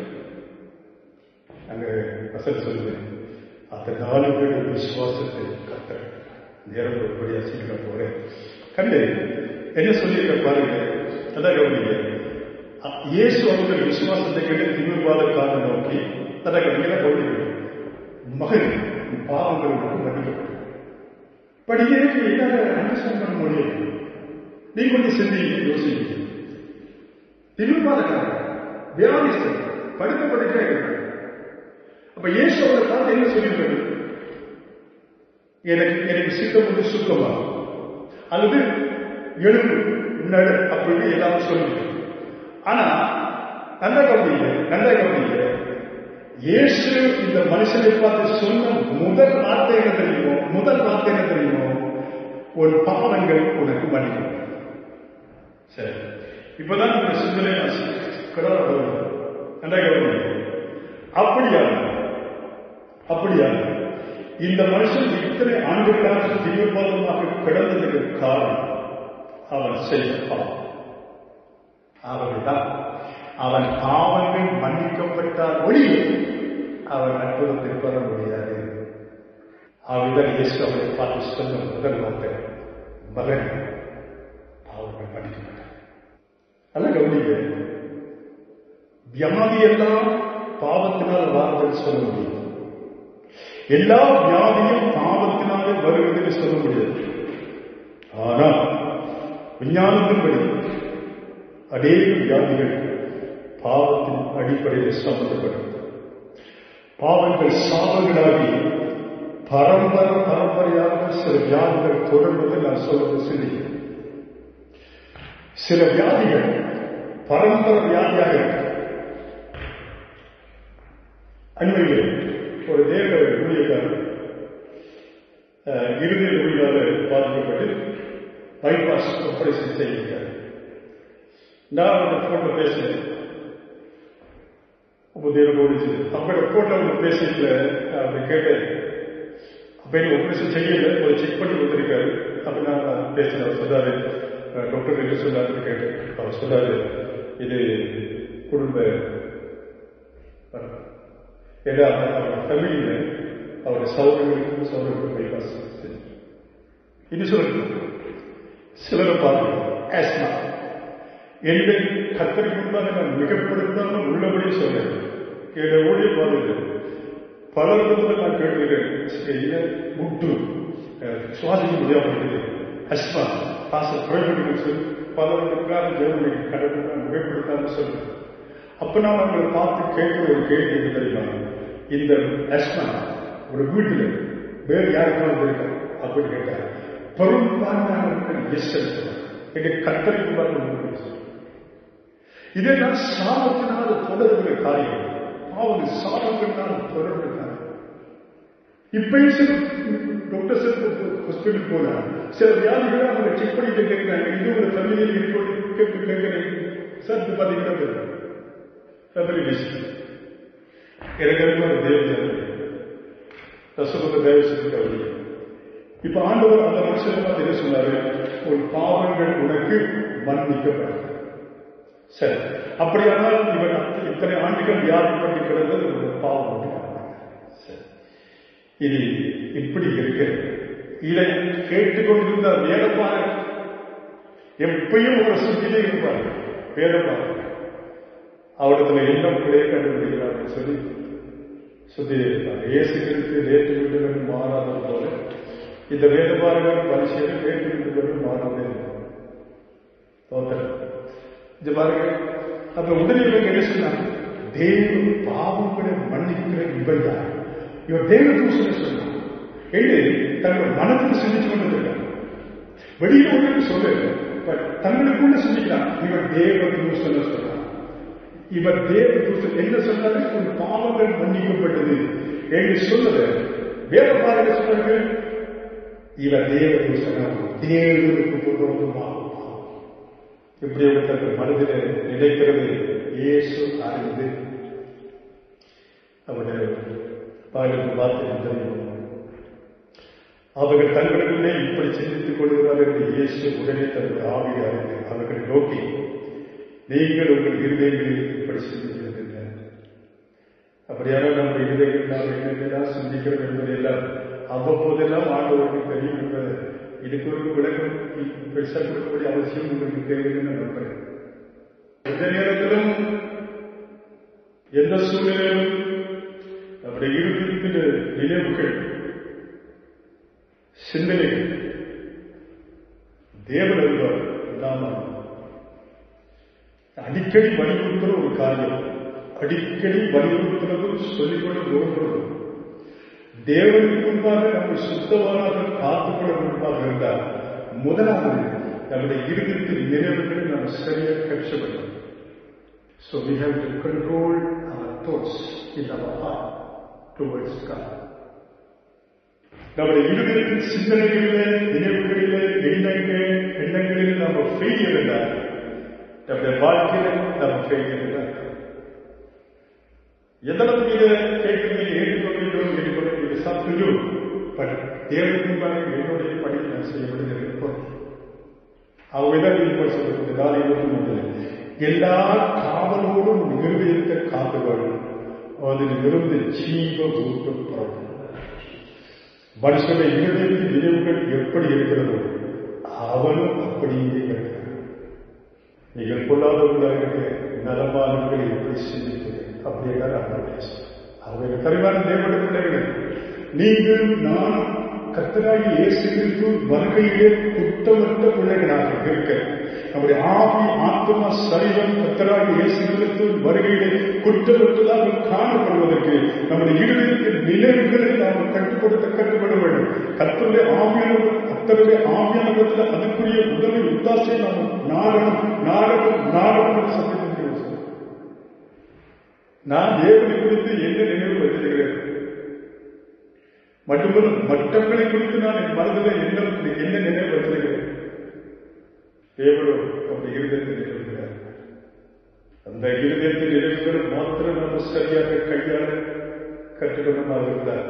Speaker 1: அங்க வசதி சொல்லுது அந்த நாலு பேர் விசுவாசத்தை கத்த நேரம் ஒருபடியா சீக்கிரம் போறேன் கண்டு என்ன சொல்லியிருக்க பாருங்க அதான் கவனிங்க அ- இயேசு அவர்கள் விசுவாசத்தை கேட்டு திரும்பாதற்காக நோக்கி அதான் கவனிங்க கவனிக்க மகன் உன் பாவங்கள் உனக்கு மன்னிக்கப்படும் படிக்கிறதுக்கு என்னால அண்டர்ஸ்டாண்ட் பண்ண முடியும் நீ கொஞ்சம் சிந்திங்க யோசிங்க திரும்பாதக்காக வியாதிஸ்தர் படுத்த படுக்க அப்ப இயேசு அவரை பார்த்து என்ன சொல்லியிருக்காரு எனக்கு எனக்கு சித்தம் வந்து சுத்தமா அல்லது எழுந்து நடு அப்படின்னு எல்லாரும் சொல்லுங்க ஆனா நல்ல கவனிங்க நல்ல கவனிங்க இயேசு இந்த மனுஷனை பார்த்து சொன்ன முதல் வார்த்தை என்ன தெரியுமோ முதல் வார்த்தை என்ன தெரியுமோ ஒரு பாவங்கள் உனக்கு மன்னிக்கும் சரி இப்பதான் இந்த சிந்தனை கடவுள் நல்ல கவனிங்க அப்படியா அப்படியா இந்த மனுஷன் இத்தனை ஆண்டுகளாக தீவிரவாதமாக கிடந்ததுக்கு காரணம் அவன் செய்த பாவம் அவர்தான் அவன் பாவங்கள் மன்னிக்கப்பட்டால் ஒளி அவன் அற்புதத்தை பெற முடியாது ஆவிதான் இயேசு அவரை பார்த்து சொன்ன முதல் வார்த்தை மகன் பாவங்கள் மன்னிக்க மாட்டார் நல்ல கவனிங்க வியாதி எல்லாம் பாவத்தினால் வார்த்தை சொல்ல முடியும் எல்லா வியாதியும் பாவத்தினாலே வருவதற்கு சொல்ல முடியாது ஆனால் விஞ்ஞானத்தின்படி அநேக வியாதிகள் பாவத்தின் அடிப்படையில் சம்பந்தப்பட்டது பாவங்கள் சாபங்களாகி பரம்பரை பரம்பரையாக சில வியாதிகள் தொடர்வதை நான் சொல்வது சிந்திக்கிறேன் சில வியாதிகள் பரம்பரை வியாதியாக இருக்கு அண்மையில் ஒரு தேவ ஊழியக்காரர் இறுதி நோயினால பாதிக்கப்பட்டு பைபாஸ் ஆபரேஷன் செய்திருக்காரு நான் அந்த போன்ல பேசினேன் அப்போ தேவன் ஓடிச்சு அப்படி போன்ல அவங்க பேசிட்டு அப்படி கேட்டேன் அப்ப எனக்கு ஆபரேஷன் செய்யல ஒரு செக் பண்ணி வந்திருக்காரு அப்ப நான் பேசினேன் அவர் சொன்னாரு டாக்டர் என்ன சொன்னாருன்னு கேட்டேன் அவர் சொன்னாரு இது குடும்ப ஏன்னா அவரோட ஃபேமிலியில அவருடைய சௌகரியங்களுக்கும் சௌகரியங்களுக்கும் பைபாஸ் இது சொல்லுங்க சிலரை பார்த்து ஆஸ்மா என்னுடைய கத்தரி முன்பாக நான் மிகப்படுத்தாமல் உள்ளபடி சொன்னேன் என்னுடைய ஊழிய பாதையில் பல விதத்தில் நான் கேட்டிருக்கேன் இல்லை முட்டு சுவாசிக்க முடியாமல் இருக்குது அஸ்மா பாச குறைபடிகள் சொல்லி பல விதத்துக்காக ஜெர்மனி கடவுள் நான் மிகப்படுத்தாமல் சொல்றேன் அப்ப நான் அவங்களை பார்த்து கேட்கிற ஒரு கேள்வி என்ன தெரியுமா இந்த அஸ்மா ஒரு வீட்டில் வேறு யாருக்காவது இருக்கா அப்படின்னு கேட்டார் பெரும்பான்மையான எஸ் எங்க கத்தரிக்கு பார்க்க இதை நான் சாபத்தினால் தொடர்புகிற காரியம் அவங்க சாபத்தினால் தொடர்புகிறார் இப்பயும் சில டாக்டர் ஹாஸ்பிட்டல் போனா சில வியாதிகளை அவங்க செக் பண்ணிட்டு கேட்கிறாங்க இது ஒரு ஃபேமிலியில் இருக்கு கேட்டு கேட்கிறேன் சார் இது பார்த்தீங்கன்னா ஃபேமிலி விஷயம் எனக்கு ஒரு தேவ ரசபத்த தேவ சித்தி இப்ப ஆண்டவர் அந்த மனுஷனை பார்த்து என்ன சொன்னாரு உன் பாவங்கள் உனக்கு மன்னிக்கப்படும் சரி அப்படியானால் இவன் இத்தனை ஆண்டுகள் வியாதிப்பட்டு கிடந்தது ஒரு பாவம் இது இப்படி இருக்கு இதை கேட்டுக்கொண்டிருந்த வேதப்பாரு எப்பயும் ஒரு சுத்திலே இருப்பார் வேதப்பாரு அவரிடத்துல என்ன பிழைய கண்டுபிடிக்கிறார்கள் சொல்லி சுத்தி இருப்பார் இயேசுகளுக்கு நேற்று விட்டு மாறாத போல இந்த வேதபாரகர் பரிசையில் கேட்டு விட்டு மாறாதே தோத்தல் இது பாருங்க அப்ப உடனே இவங்க என்ன சொன்னாங்க தேவ பாவங்களை மன்னிக்கிற இவன் யார் இவர் தேவ தூசனை சொன்னார் என்று தங்கள் மனத்துக்கு சிந்திச்சு கொண்டிருக்காங்க வெளியில ஒன்று சொல்லல பட் தங்களுக்குள்ள சிந்திக்கிறான் இவர் தேவ தூசனை சொல்றான் இவர் தேவ தூசன் என்ன சொன்னாரு உன் பாவங்கள் மன்னிக்கப்பட்டது என்று சொல்லுத வேற பாருங்க சொன்னார்கள் இவர் தேவ தூசனம் தேவனுக்கு பொருத்தமாக இப்படி தங்கள் மனதில் நினைக்கிறது இயேசு அறிந்து அவருடைய பாயிலுக்கு பார்த்து தெரியும் அவர்கள் தங்களுக்குள்ளே இப்படி சிந்தித்துக் கொள்கிறார்கள் என்று இயேசு உடனே தன்னுடைய ஆவியை அறிந்து அவர்களை நோக்கி நீங்கள் உங்கள் இருதயங்களில் இப்படி சிந்திக்கிறீர்கள் அப்படியான நம்ம இருதயங்கள் நாம் என்னென்னதான் சிந்திக்கிறோம் என்பதை எல்லாம் அவ்வப்போதெல்லாம் ஆண்டவருக்கு தெரியும் என்பது இதுக்கு ஒரு விளக்கம் பெருசா கொடுக்கக்கூடிய அவசியம் உங்களுக்கு தேவைன்னு நம்புறேன் எந்த நேரத்திலும் எந்த சூழ்நிலையிலும் நம்முடைய இருக்கின்ற நினைவுகள் சிந்தனைகள் தேவன் அறிவார் நாம அடிக்கடி வலியுறுத்துற ஒரு காரியம் அடிக்கடி வலியுறுத்துறதும் சொல்லிக்கொண்டு ஒருபொருளும் தேவனுக்கு முன்பாக நம்மை சுத்தமாக காத்துக்கொள்ள முன்பாக இருந்தால் முதலாவது நம்முடைய இருதயத்தில் நினைவுகளை நாம் சரியாக கட்சப்படும் So we have to control our thoughts in our heart towards God. நம்முடைய இருதயத்தின் சிந்தனைகளிலே நினைவுகளிலே எண்ணங்கள் எண்ணங்களில் நம்ம ஃபெயிலியர் இருந்தால் நம்முடைய வாழ்க்கையில நம்ம ஃபெயிலியர் இருந்தால் எதற்கு இதை கேட்கிறது ஏற்றுக்கொள்கிறோம் ஏற்றுக்கொள்ளும் இது சாப்பிட்டு பட் தேவனுக்கு முன்பாக என்னுடைய படி நான் செய்யப்படுகிறது அவங்கதான் இப்போ சொல்றது நாளை இருபத்தி மூன்று எல்லா காவலோடும் நிறுவியிருக்க காத்துகள் அதில் இருந்து ஜீவ ஊட்டம் புறப்படும் மனுஷனுடைய இருதயத்தின் நினைவுகள் எப்படி இருக்கிறதோ அவனும் அப்படியே இருக்கிறான் நீங்கள் கொள்ளாதவர்களாக நலமானவர்களை எப்படி சிந்திப்பது அப்படியே நான் பேசுகிறேன் அவங்க கருவான தேவனுடைய பிள்ளைகள் நீங்கள் நான் கத்தராகி இயேசு கிறிஸ்து வருகையிலே குற்றமற்ற பிள்ளைகளாக இருக்க நம்முடைய ஆவி ஆத்மா சரீரம் கத்தராகி இயேசு கிறிஸ்து வருகையிலே குற்றமற்றதாக காணப்படுவதற்கு நம்முடைய இருதயத்தின் நினைவுகளை நாம் கட்டுப்படுத்த கட்டுப்பட வேண்டும் கத்தருடைய ஆவியானவர் கத்தருடைய ஆவியானவர்கள் அதுக்குரிய உதவி உத்தாசை நாம் நாடகம் நாடகம் நாடகம் சந்தித்திருக்கிறோம் நான் தேவனை குறித்து என்ன நினைவு வைத்திருக்கிறேன் மட்டுமல்ல மற்றவர்களை குறித்து நான் என் மனதில் என்ன என்ன நினைவு வைத்திருக்கிறேன் தேவனோ அப்படி இருதயத்தை நினைவுகிறார் அந்த இருதயத்தின் நினைவுகள் மாத்திரம் நம்ம சரியாக கையாள கற்றுக்கொள்ள இருக்கிறார்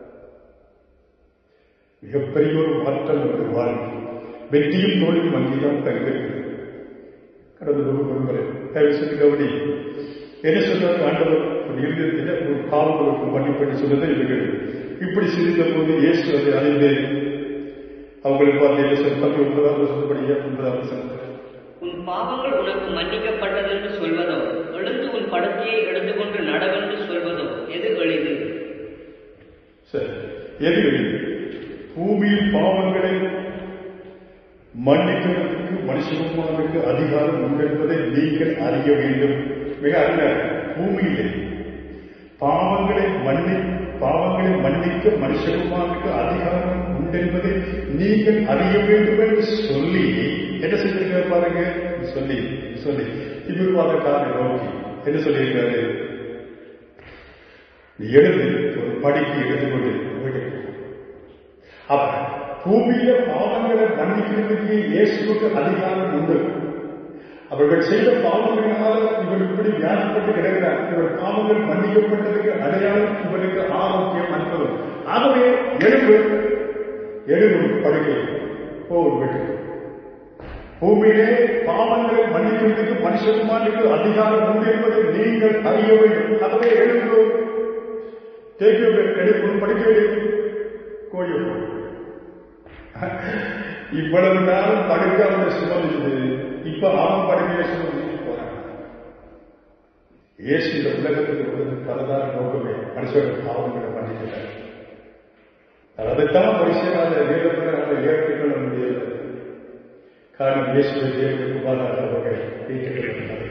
Speaker 1: மிகப்பெரிய ஒரு மாற்றம் ஒரு வாழ்க்கை வெற்றியும் தோல்வியும் அங்கேதான் தங்கியிருக்கிறது கடந்த ஒரு ஒருமுறை தயவு செய்து கவனி என்ன சொன்னார் ஆண்டவர் ஒரு இருதயத்தில் ஒரு பாவங்களுக்கு மன்னிப்படி சொன்னதை இவர்கள் இப்படி சிரித்த போது இயேசு அதை அறிந்து அவங்களை பார்த்து என்ன சொல் பத்து ஒன்பதாம் வருஷப்படியா ஒன்பதாம் வருஷம்
Speaker 2: உன் பாவங்கள் உனக்கு மன்னிக்கப்பட்டது என்று சொல்வதோ எழுந்து உன் படுக்கையை எடுத்துக்கொண்டு நடவென்று சொல்வதோ எது எளிது
Speaker 1: சரி எது எளிது? பூமியில் பாவங்களை மன்னிக்கிறதுக்கு மனுஷகுமாருக்கு அதிகாரம் உண்டு என்பதை நீங்கள் அறிய வேண்டும் மிக அறிய பூமியிலே பாவங்களை மன்னி பாவங்களை மன்னிக்க மனுஷகுமாருக்கு அதிகாரம் உண்டு என்பதை நீங்கள் அறிய வேண்டும் என்று சொல்லி என்ன செஞ்சிருக்காரு பாருங்க சொல்லி சொல்லி திமிர்வாத காரணம் நோக்கி என்ன சொல்லியிருக்காரு நீ எழுந்து ஒரு படிக்கு எடுத்துக்கொண்டு வீட்டுக்கு போ. அப்ப பூமியில பாவங்களை மன்னிக்கிறதுக்கு இயேசுக்கு அதிகாரம் உண்டு அவர்கள் செய்த பாவங்களினால் இவர் இப்படி வியாதிப்பட்டு கிடக்கிறார் இவர் பாவங்கள் மன்னிக்கப்பட்டதுக்கு அடையாளம் இவருக்கு ஆரோக்கியம் அற்புதம் ஆகவே எழுப்பு எழுப்பு படுக்கை போ வீட்டுக்கு பூமியிலே பாவங்களை மன்னிக்கிறதுக்கு மனுஷகுமாருக்கு அதிகாரம் உண்டு என்பதை நீங்கள் அறிய வேண்டும் ஆகவே எழுப்பு தேக்கிய எடுப்பு படிக்க கோயில் இவ்வளவு நேரம் படுக்காம சுமந்து இப்ப அவன் படுக்கையை சுமந்து போறான் இயேசு இந்த உலகத்துக்கு வந்தது பலதார நோக்கமே மனுஷர்கள் பாவங்களை பண்ணிக்கிறார் அதைத்தான் பரிசீலாத வேதத்தில் நம்ம ஏற்றுக்கொள்ள முடியல காரணம் இயேசுவை தேவனுக்கு குமாரர்கள் ஏற்றுக்கொள்ள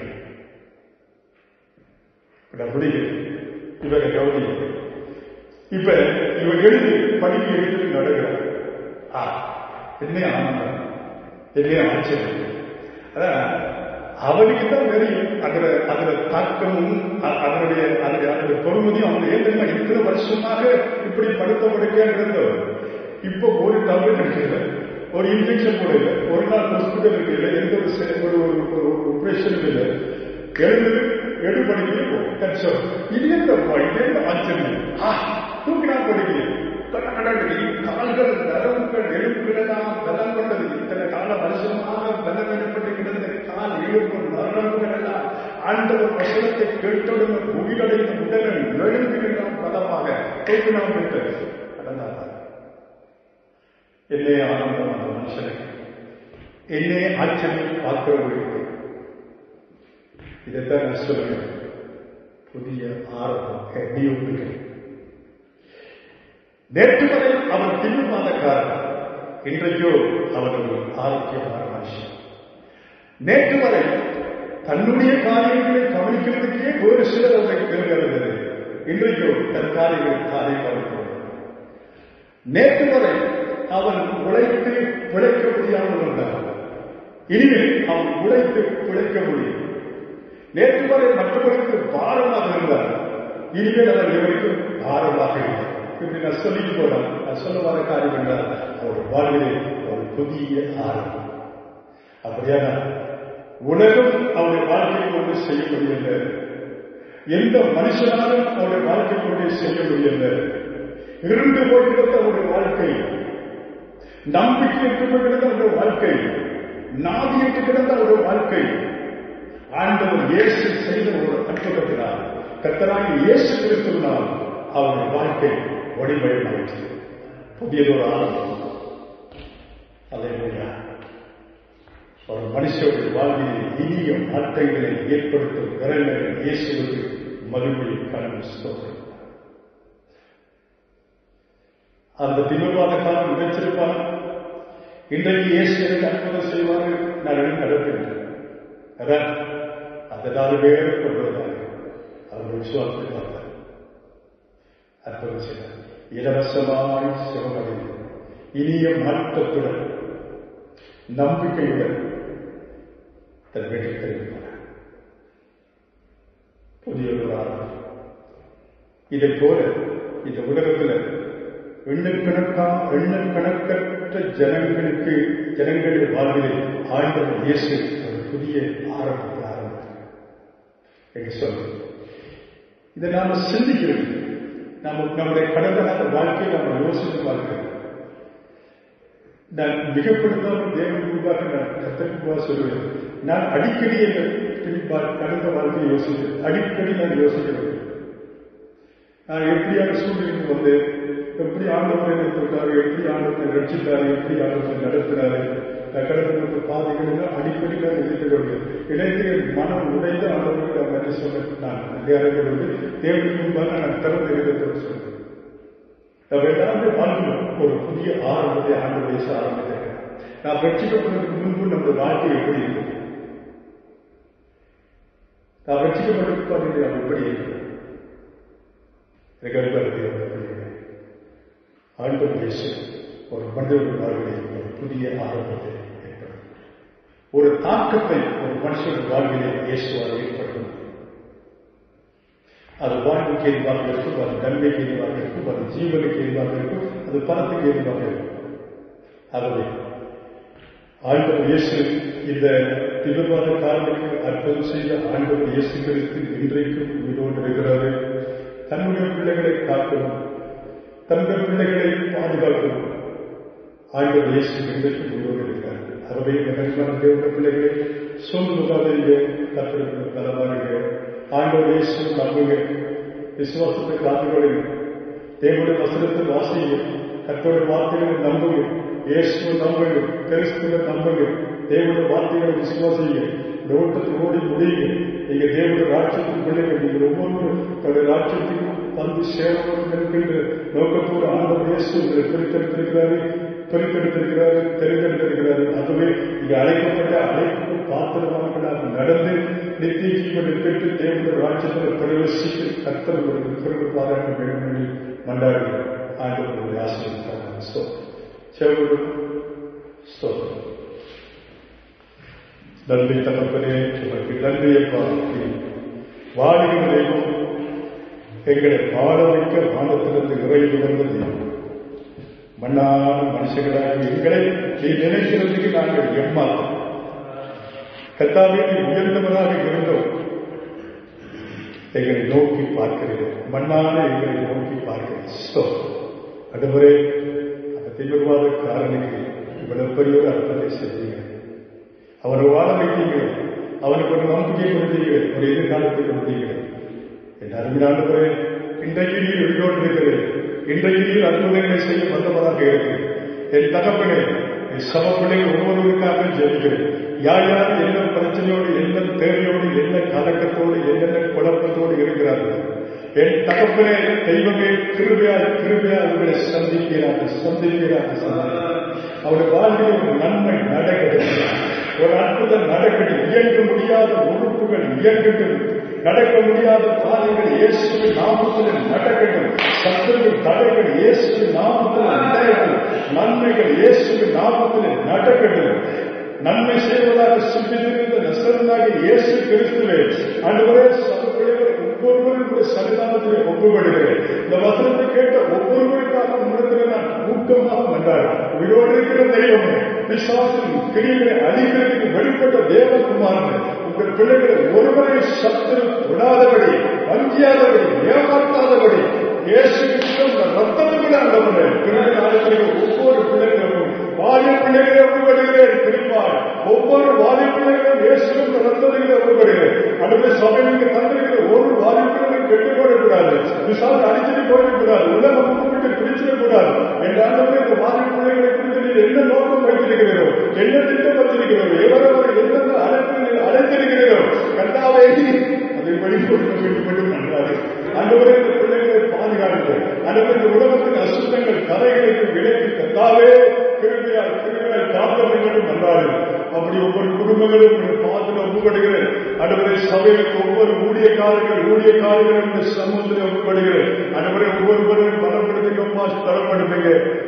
Speaker 1: முடியும் இவரை கவனி இப்ப இவர் எழுதி படிக்க எடுத்து நடக்கிறார் ஆ, என்ன ஆனந்தம் என்ன ஆச்சரியம் அதான் அவனுக்கு தான் தெரியும் அதுல அதுல தாக்கமும் அ- அதனுடைய அதனுடைய அதனுடைய பொறுமதியும் அவன் ஏற்றுமா இத்தனை வருஷமாக இப்படி படுத்த படுக்கையாக இப்போ ஒரு டபுள் கிடைக்கல ஒரு இன்ஜெக்ஷன் போடல ஒரு நாள் ஹாஸ்பிட்டல் இருக்கல எந்த ஒரு செ- ஒரு ஒரு ஆபரேஷனும் இல்லை எழுந்து எடு படிக்கல கட்சம் இது என்னப்பா இது என்ன ஆச்சரியம் ஆ தூக்கினா படிக்கிறேன் கால்கள் நரம்புகள் எலும்புகளெல்லாம் பலம் கொண்டது இத்தனை கால வருஷமாக பலம் ஏற்பட்டு கிடந்த கால் எலும்பு நரம்புகள் எல்லாம் ஆண்டவர் வசனத்தை கேட்டவுடன் உயிரடைந்த உடனே எழுந்துகின்ற பலமாக தூக்கினாம் விட்டு கடந்தார்கள் என்னே ஆனந்தம் அந்த மனுஷனுக்கு என்னே ஆச்சரியம் பார்க்கிறவர்களுக்கு இதைத்தான் நான் சொல்லுவேன் புதிய ஆரம்பம் நியூபிகள் நேற்று வரை அவன் திமிர்வாதக்காரன் இன்றைக்கோ அவன் ஒரு ஆரோக்கியமான மனுஷன் நேற்று வரை தன்னுடைய காரியங்களை கவனிக்கிறதுக்கே ஒரு சிலர் அவரை தெரிகிறது இன்றைக்கோ தன் காரியங்களை காதை கவனிக்கிறார் நேற்று வரை அவன் உழைத்து பிழைக்க முடியாமல் இருந்தான் இனிமேல் அவன் உழைத்து பிழைக்க முடியும் நேற்று வரை மற்றவர்களுக்கு பாரமாக இருந்தார் இனிமேல் அவர் எவருக்கும் பாரமாக இல்லை இப்படி நான் சொல்லிட்டு போறேன் நான் சொல்ல வர காரியம் என்றால் அவர் வாழ்விலே ஒரு புதிய ஆரம்பம் அப்படியான உலகம் அவருடைய வாழ்க்கையை கொண்டு செய்ய முடியல எந்த மனுஷனாலும் அவருடைய வாழ்க்கை கொண்டு செய்ய முடியல இருந்து போய்கிறது அவருடைய வாழ்க்கை நம்பிக்கையிட்டு கிடந்த அவருடைய வாழ்க்கை நாதியிட்டு கிடந்த அவருடைய வாழ்க்கை ஆண்டவர் இயேசு செய்த ஒரு அற்புதத்தினால் கத்தராகி இயேசு கிறிஸ்துவினால் அவருடைய வாழ்க்கை ஒளிமயமாயிற்று புதியதொரு ஆரம்பம் அல்லேலூயா ஒரு மனுஷனுடைய வாழ்வில் இனிய மாற்றங்களை ஏற்படுத்தும் விரல்களை இயேசுவது மறுபடி கண் ஸ்தோத்திரம் அந்த திமிர்வாத காலம் நினைச்சிருப்பான் இன்றைக்கு இயேசு எனக்கு அற்புதம் செய்வாரு நான் எனக்கு நடக்கின்றேன் அதான் அந்த நாலு பேர் கொள்வதாக அவர் விசுவாசத்தை பார்த்தார் அற்புதம் செய்தார் இலவசமாய் சிவமடைந்து இனிய மாற்றத்துடன் நம்பிக்கையுடன் தன் வீட்டில் தெரிவித்தார் புதிய ஒரு ஆரம்பம் இதை போல இந்த உலகத்தில் எண்ணுக்கணக்கா எண்ணக்கணக்கற்ற ஜனங்களுக்கு ஜனங்களின் வாழ்விலே ஆண்டவர் இயேசு ஒரு புதிய ஆரம்பத்தை ஆரம்பித்தார் என்று சொல்றோம் இதை நாம சிந்திக்கிறோம் நாம நம்முடைய கடந்த கால வாழ்க்கையை நாம் யோசித்து பார்க்கிறோம் நான் மிகப்படுத்தாமல் தேவன் முன்பாக நான் கத்தற்கு சொல்லுவேன் நான் அடிக்கடி எங்கள் திருப்பார் கடந்த வாழ்க்கையை யோசிக்கிறேன் அடிக்கடி நான் யோசிக்கிறேன் நான் எப்படியான சூழ்நிலைக்கு வந்து எப்படி ஆண்டவரை நிறுத்திருக்காரு எப்படி ஆண்டவரை ரட்சித்தாரு எப்படி ஆண்டவரை நடத்தினாரு நான் கடந்த பாதைகள் அடிக்கடி நான் எதிர்த்து இடையே மனம் உடைந்து ஆண்டவருக்கு நான் நன்றி சொல்ல நான் அதிகாரங்களோடு தேவனுக்கு முன்பாக நான் திறந்து இருந்தது சொல்றேன் நம்ம எல்லாருமே வாழ்க்கணும் ஒரு புதிய ஆரம்பத்தை ஆண்டு வயசு ஆரம்பித்திருக்கேன் நான் ரட்சிக்கப்படுறதுக்கு முன்பு நம்ம வாழ்க்கை எப்படி இருக்கும் நான் ரட்சிக்கப்பட்டிருப்பா நாம் எப்படி இருக்கும் எனக்கு அனுபவத்தை ஆண்டவர் இயேசு ஒரு மனிதனுடைய வாழ்விலே ஒரு புதிய ஆரம்பத்தை ஏற்படும் ஒரு தாக்கத்தை ஒரு மனுஷனுடைய வாழ்விலே இயேசுவால் ஏற்படுத்தும் அது வாழ்வுக்கு எதிராக இருக்கும் அது நன்மைக்கு எதிராக இருக்கும் அது ஜீவனுக்கு எதிராக இருக்கும் அது பணத்துக்கு எதிராக இருக்கும் ஆகவே ஆண்டவர் இயேசு இந்த திருவாத காரணத்துக்கு அற்புதம் செய்த ஆண்டவர் இயேசு கிறிஸ்து இன்றைக்கும் உயிரோடு இருக்கிறாரு தன்னுடைய பிள்ளைகளை காக்கணும் தன்னுடைய பிள்ளைகளை பாதுகாக்கணும் ஆண்டவர் இயேசு இன்றைக்கும் உயிரோடு இருக்கிறார் ஆகவே மகிழ்ச்சியான தேவனுடைய பிள்ளைகளை சோர்ந்துகாதீங்க கத்திற்கு பலவாருங்க ஆண்டவர் இயேசு நம்புங்க விசுவாசத்தை காத்துக்கொள்ளுங்க தேவனுடைய வசனத்தை வாசிங்க கத்தோட வார்த்தைகளை நம்புங்க இயேசுவை நம்புங்க கிறிஸ்துவை நம்புங்க தேவனுடைய வார்த்தைகளை விசுவாசிங்க இந்த ஓட்டத்தை ஓடி முடியுங்க நீங்க தேவனுடைய ராட்சத்தின் பிள்ளைகள் நீங்கள் ஒவ்வொருவரும் தன்னுடைய ராட்சத்துக்கு வந்து சேரணும் என்கின்ற நோக்கத்தோடு ஆண்டவர் இயேசு உங்களை பிரித்தெடுத்திருக்கிறாரு பிரித்தெடுத்திருக்கிறாரு தெரிந்தெடுத்திருக்கிறாரு அதுவே இங்க அழைக்கப்பட்ட அழைப்பு பாத்திரமாக நடந்து நித்திய ஜீவனை பெற்று தேவனுடைய ராட்சத்தில் பிரவேசித்து கத்தர் ஒரு பாராட்ட வேண்டும் என்று மன்றாடி ஆண்டவருடைய ஆசிரியர் ஸ்தோத்திரம் செவரும் ஸ்தோத்திரம் நன்றி தகப்பனே உனக்கு நன்றியப்பா வாழியும் தெய்வம் எங்களை வாழ வைக்க வானத்திலிருந்து இறங்கி வந்த தெய்வம் மண்ணான மனுஷங்களாக எங்களை நீ நினைக்கிறதுக்கு நாங்கள் எம்மாத்தோம் கத்தாவே நீ உயர்ந்தவராக இருந்தோம் எங்களை நோக்கி பார்க்கிறீர்கள் மண்ணான எங்களை நோக்கி பார்க்கிறேன் அதுவரை அந்த தீவிரவாத காரணிக்கு இவ்வளவு பெரிய ஒரு அர்த்தத்தை செய்தீங்க அவரை வாழ வைத்தீங்க அவனுக்கு ஒரு நம்பிக்கை கொடுத்தீங்க ஒரு எதிர்காலத்தை கொடுத்தீங்க என் அருமையானவரே இன்றைக்கு நீர் உயிரோடு இருக்கிறேன் இன்றைக்கு நீர் அற்புதங்களை செய்ய வந்தவராக இருக்கிறேன் என் தகப்பனே என் சம பிள்ளைகள் ஒவ்வொருவருக்காக ஜெயிக்கிறேன் யார் யார் என்ன பிரச்சனையோடு என்ன தேவையோடு என்ன கலக்கத்தோடு என்னென்ன குழப்பத்தோடு இருக்கிறார்கள் என் தகப்பனே தெய்வமே கிருபையால் கிருபையால் அவர்களை சந்திக்கிறாங்க சந்திக்கிறாங்க அவருடைய வாழ்வில் ஒரு நன்மை நடக்கட்டும் ஒரு அற்புதம் நடக்கட்டும் இயங்க முடியாத உறுப்புகள் இயங்கட்டும் நடக்க முடியாத பாதைகள் இயேசுவின் நாமத்தில் நடக்கட்டும் சத்துருவின் தடைகள் இயேசுவின் நாமத்தில் நடக்கட்டும் நன்மைகள் இயேசுவின் நாமத்தில் நடக்கட்டும் நன்மை செய்வதாக சிந்தித்திருந்த நசரனாக இயேசு கிறிஸ்துவே அன்றுவரே சமப்பிள்ளைகள் ஒவ்வொருவருடைய சன்னிதானத்திலே ஒப்புப்படுகிறேன் இந்த வசனத்தை கேட்ட ஒவ்வொருவருக்காக உணர்ந்தில் நான் ஊக்கமாக வந்தார் உயிரோடு இருக்கிற தெய்வமே விசுவாசின் கிரிகளை அதிகரித்து வெளிப்பட்ட தேவகுமாரன் உங்கள் பிள்ளைகளை ஒருவரை சத்துரு விடாதபடி வங்கியாதபடி ஏமாற்றாதபடி இயேசு கிறிஸ்துவ ரத்தனங்கள் ஆண்டவரே பிறகு நாளத்தில் ஒவ்வொரு பிள்ளைகளும் வாலிய பிள்ளைகளை ஒப்புப்படுகிறேன் பிரிப்பார் ஒவ்வொரு வாலிய பிள்ளைகளும் இயேசுவும் ரத்தனங்களை ஒப்புப்படுகிறேன் அடுத்த சபைக்கு தந்திருக்கிற ஒரு வாலிய பிள்ளைகளும் கெட்டு போடக்கூடாது விசால் அடிச்சுட்டு போயிடக்கூடாது உலகம் கூப்பிட்டு பிடிச்சிடக்கூடாது என்ற ஆண்டவரே இந்த மாதிரி பிள்ளைகளை குறித்து நீர் என்ன நோக்கம் வைத்திருக்கிறீரோ என்ன திட்டம் வைத்திருக்கிறோம் எவரவர் எந்தெந்த அழைப்பு அழைத்திருக்கிறீரோ கண்டாவே அதை வெளிப்படுத்த வேண்டும் என்று நன்றாரு ஆண்டவரே இந்த பிள்ளைகளை பாதுகாத்து அல்லது இந்த உலகத்தின் அசுத்தங்கள் கரைகளுக்கு விலக்கி கத்தாவே கிருமையால் கிருமையால் காக்க வேண்டும் என்று நன்றாரு அப்படி ஒவ்வொரு குடும்பங்களும் பாதுல ஒப்புப்படுகிறேன் அடுவரை சபைகளுக்கு ஒவ்வொரு ஊழியக்காரர்கள் ஊழியக்காரர்கள் இந்த சமூகத்தில் ஒப்புப்படுகிறேன் அடுவரை ஒவ்வொருவரையும் பலப்படுத்துங்கம்மா பலப்படுத்துங்க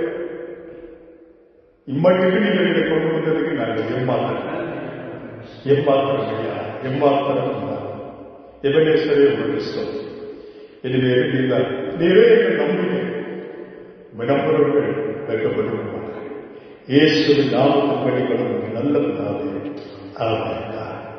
Speaker 1: இம்மட்டுக்கு நீங்கள் இதை கொண்டு வந்ததுக்கு நாங்கள் எம்மாத்திரம் எம்மாத்திரம் ஐயா எம்மாத்திரம் எவனேஸ்வரே உங்களுக்கு சொல் எனவே நீதான் நீரே எங்கள் நம்பிக்கை வினப்பவர்கள் வைக்கப்பட்டு வருவார்கள் இயேசுவின் நாமத்தின் படிப்படும் நல்ல பிதாவே ஆமென்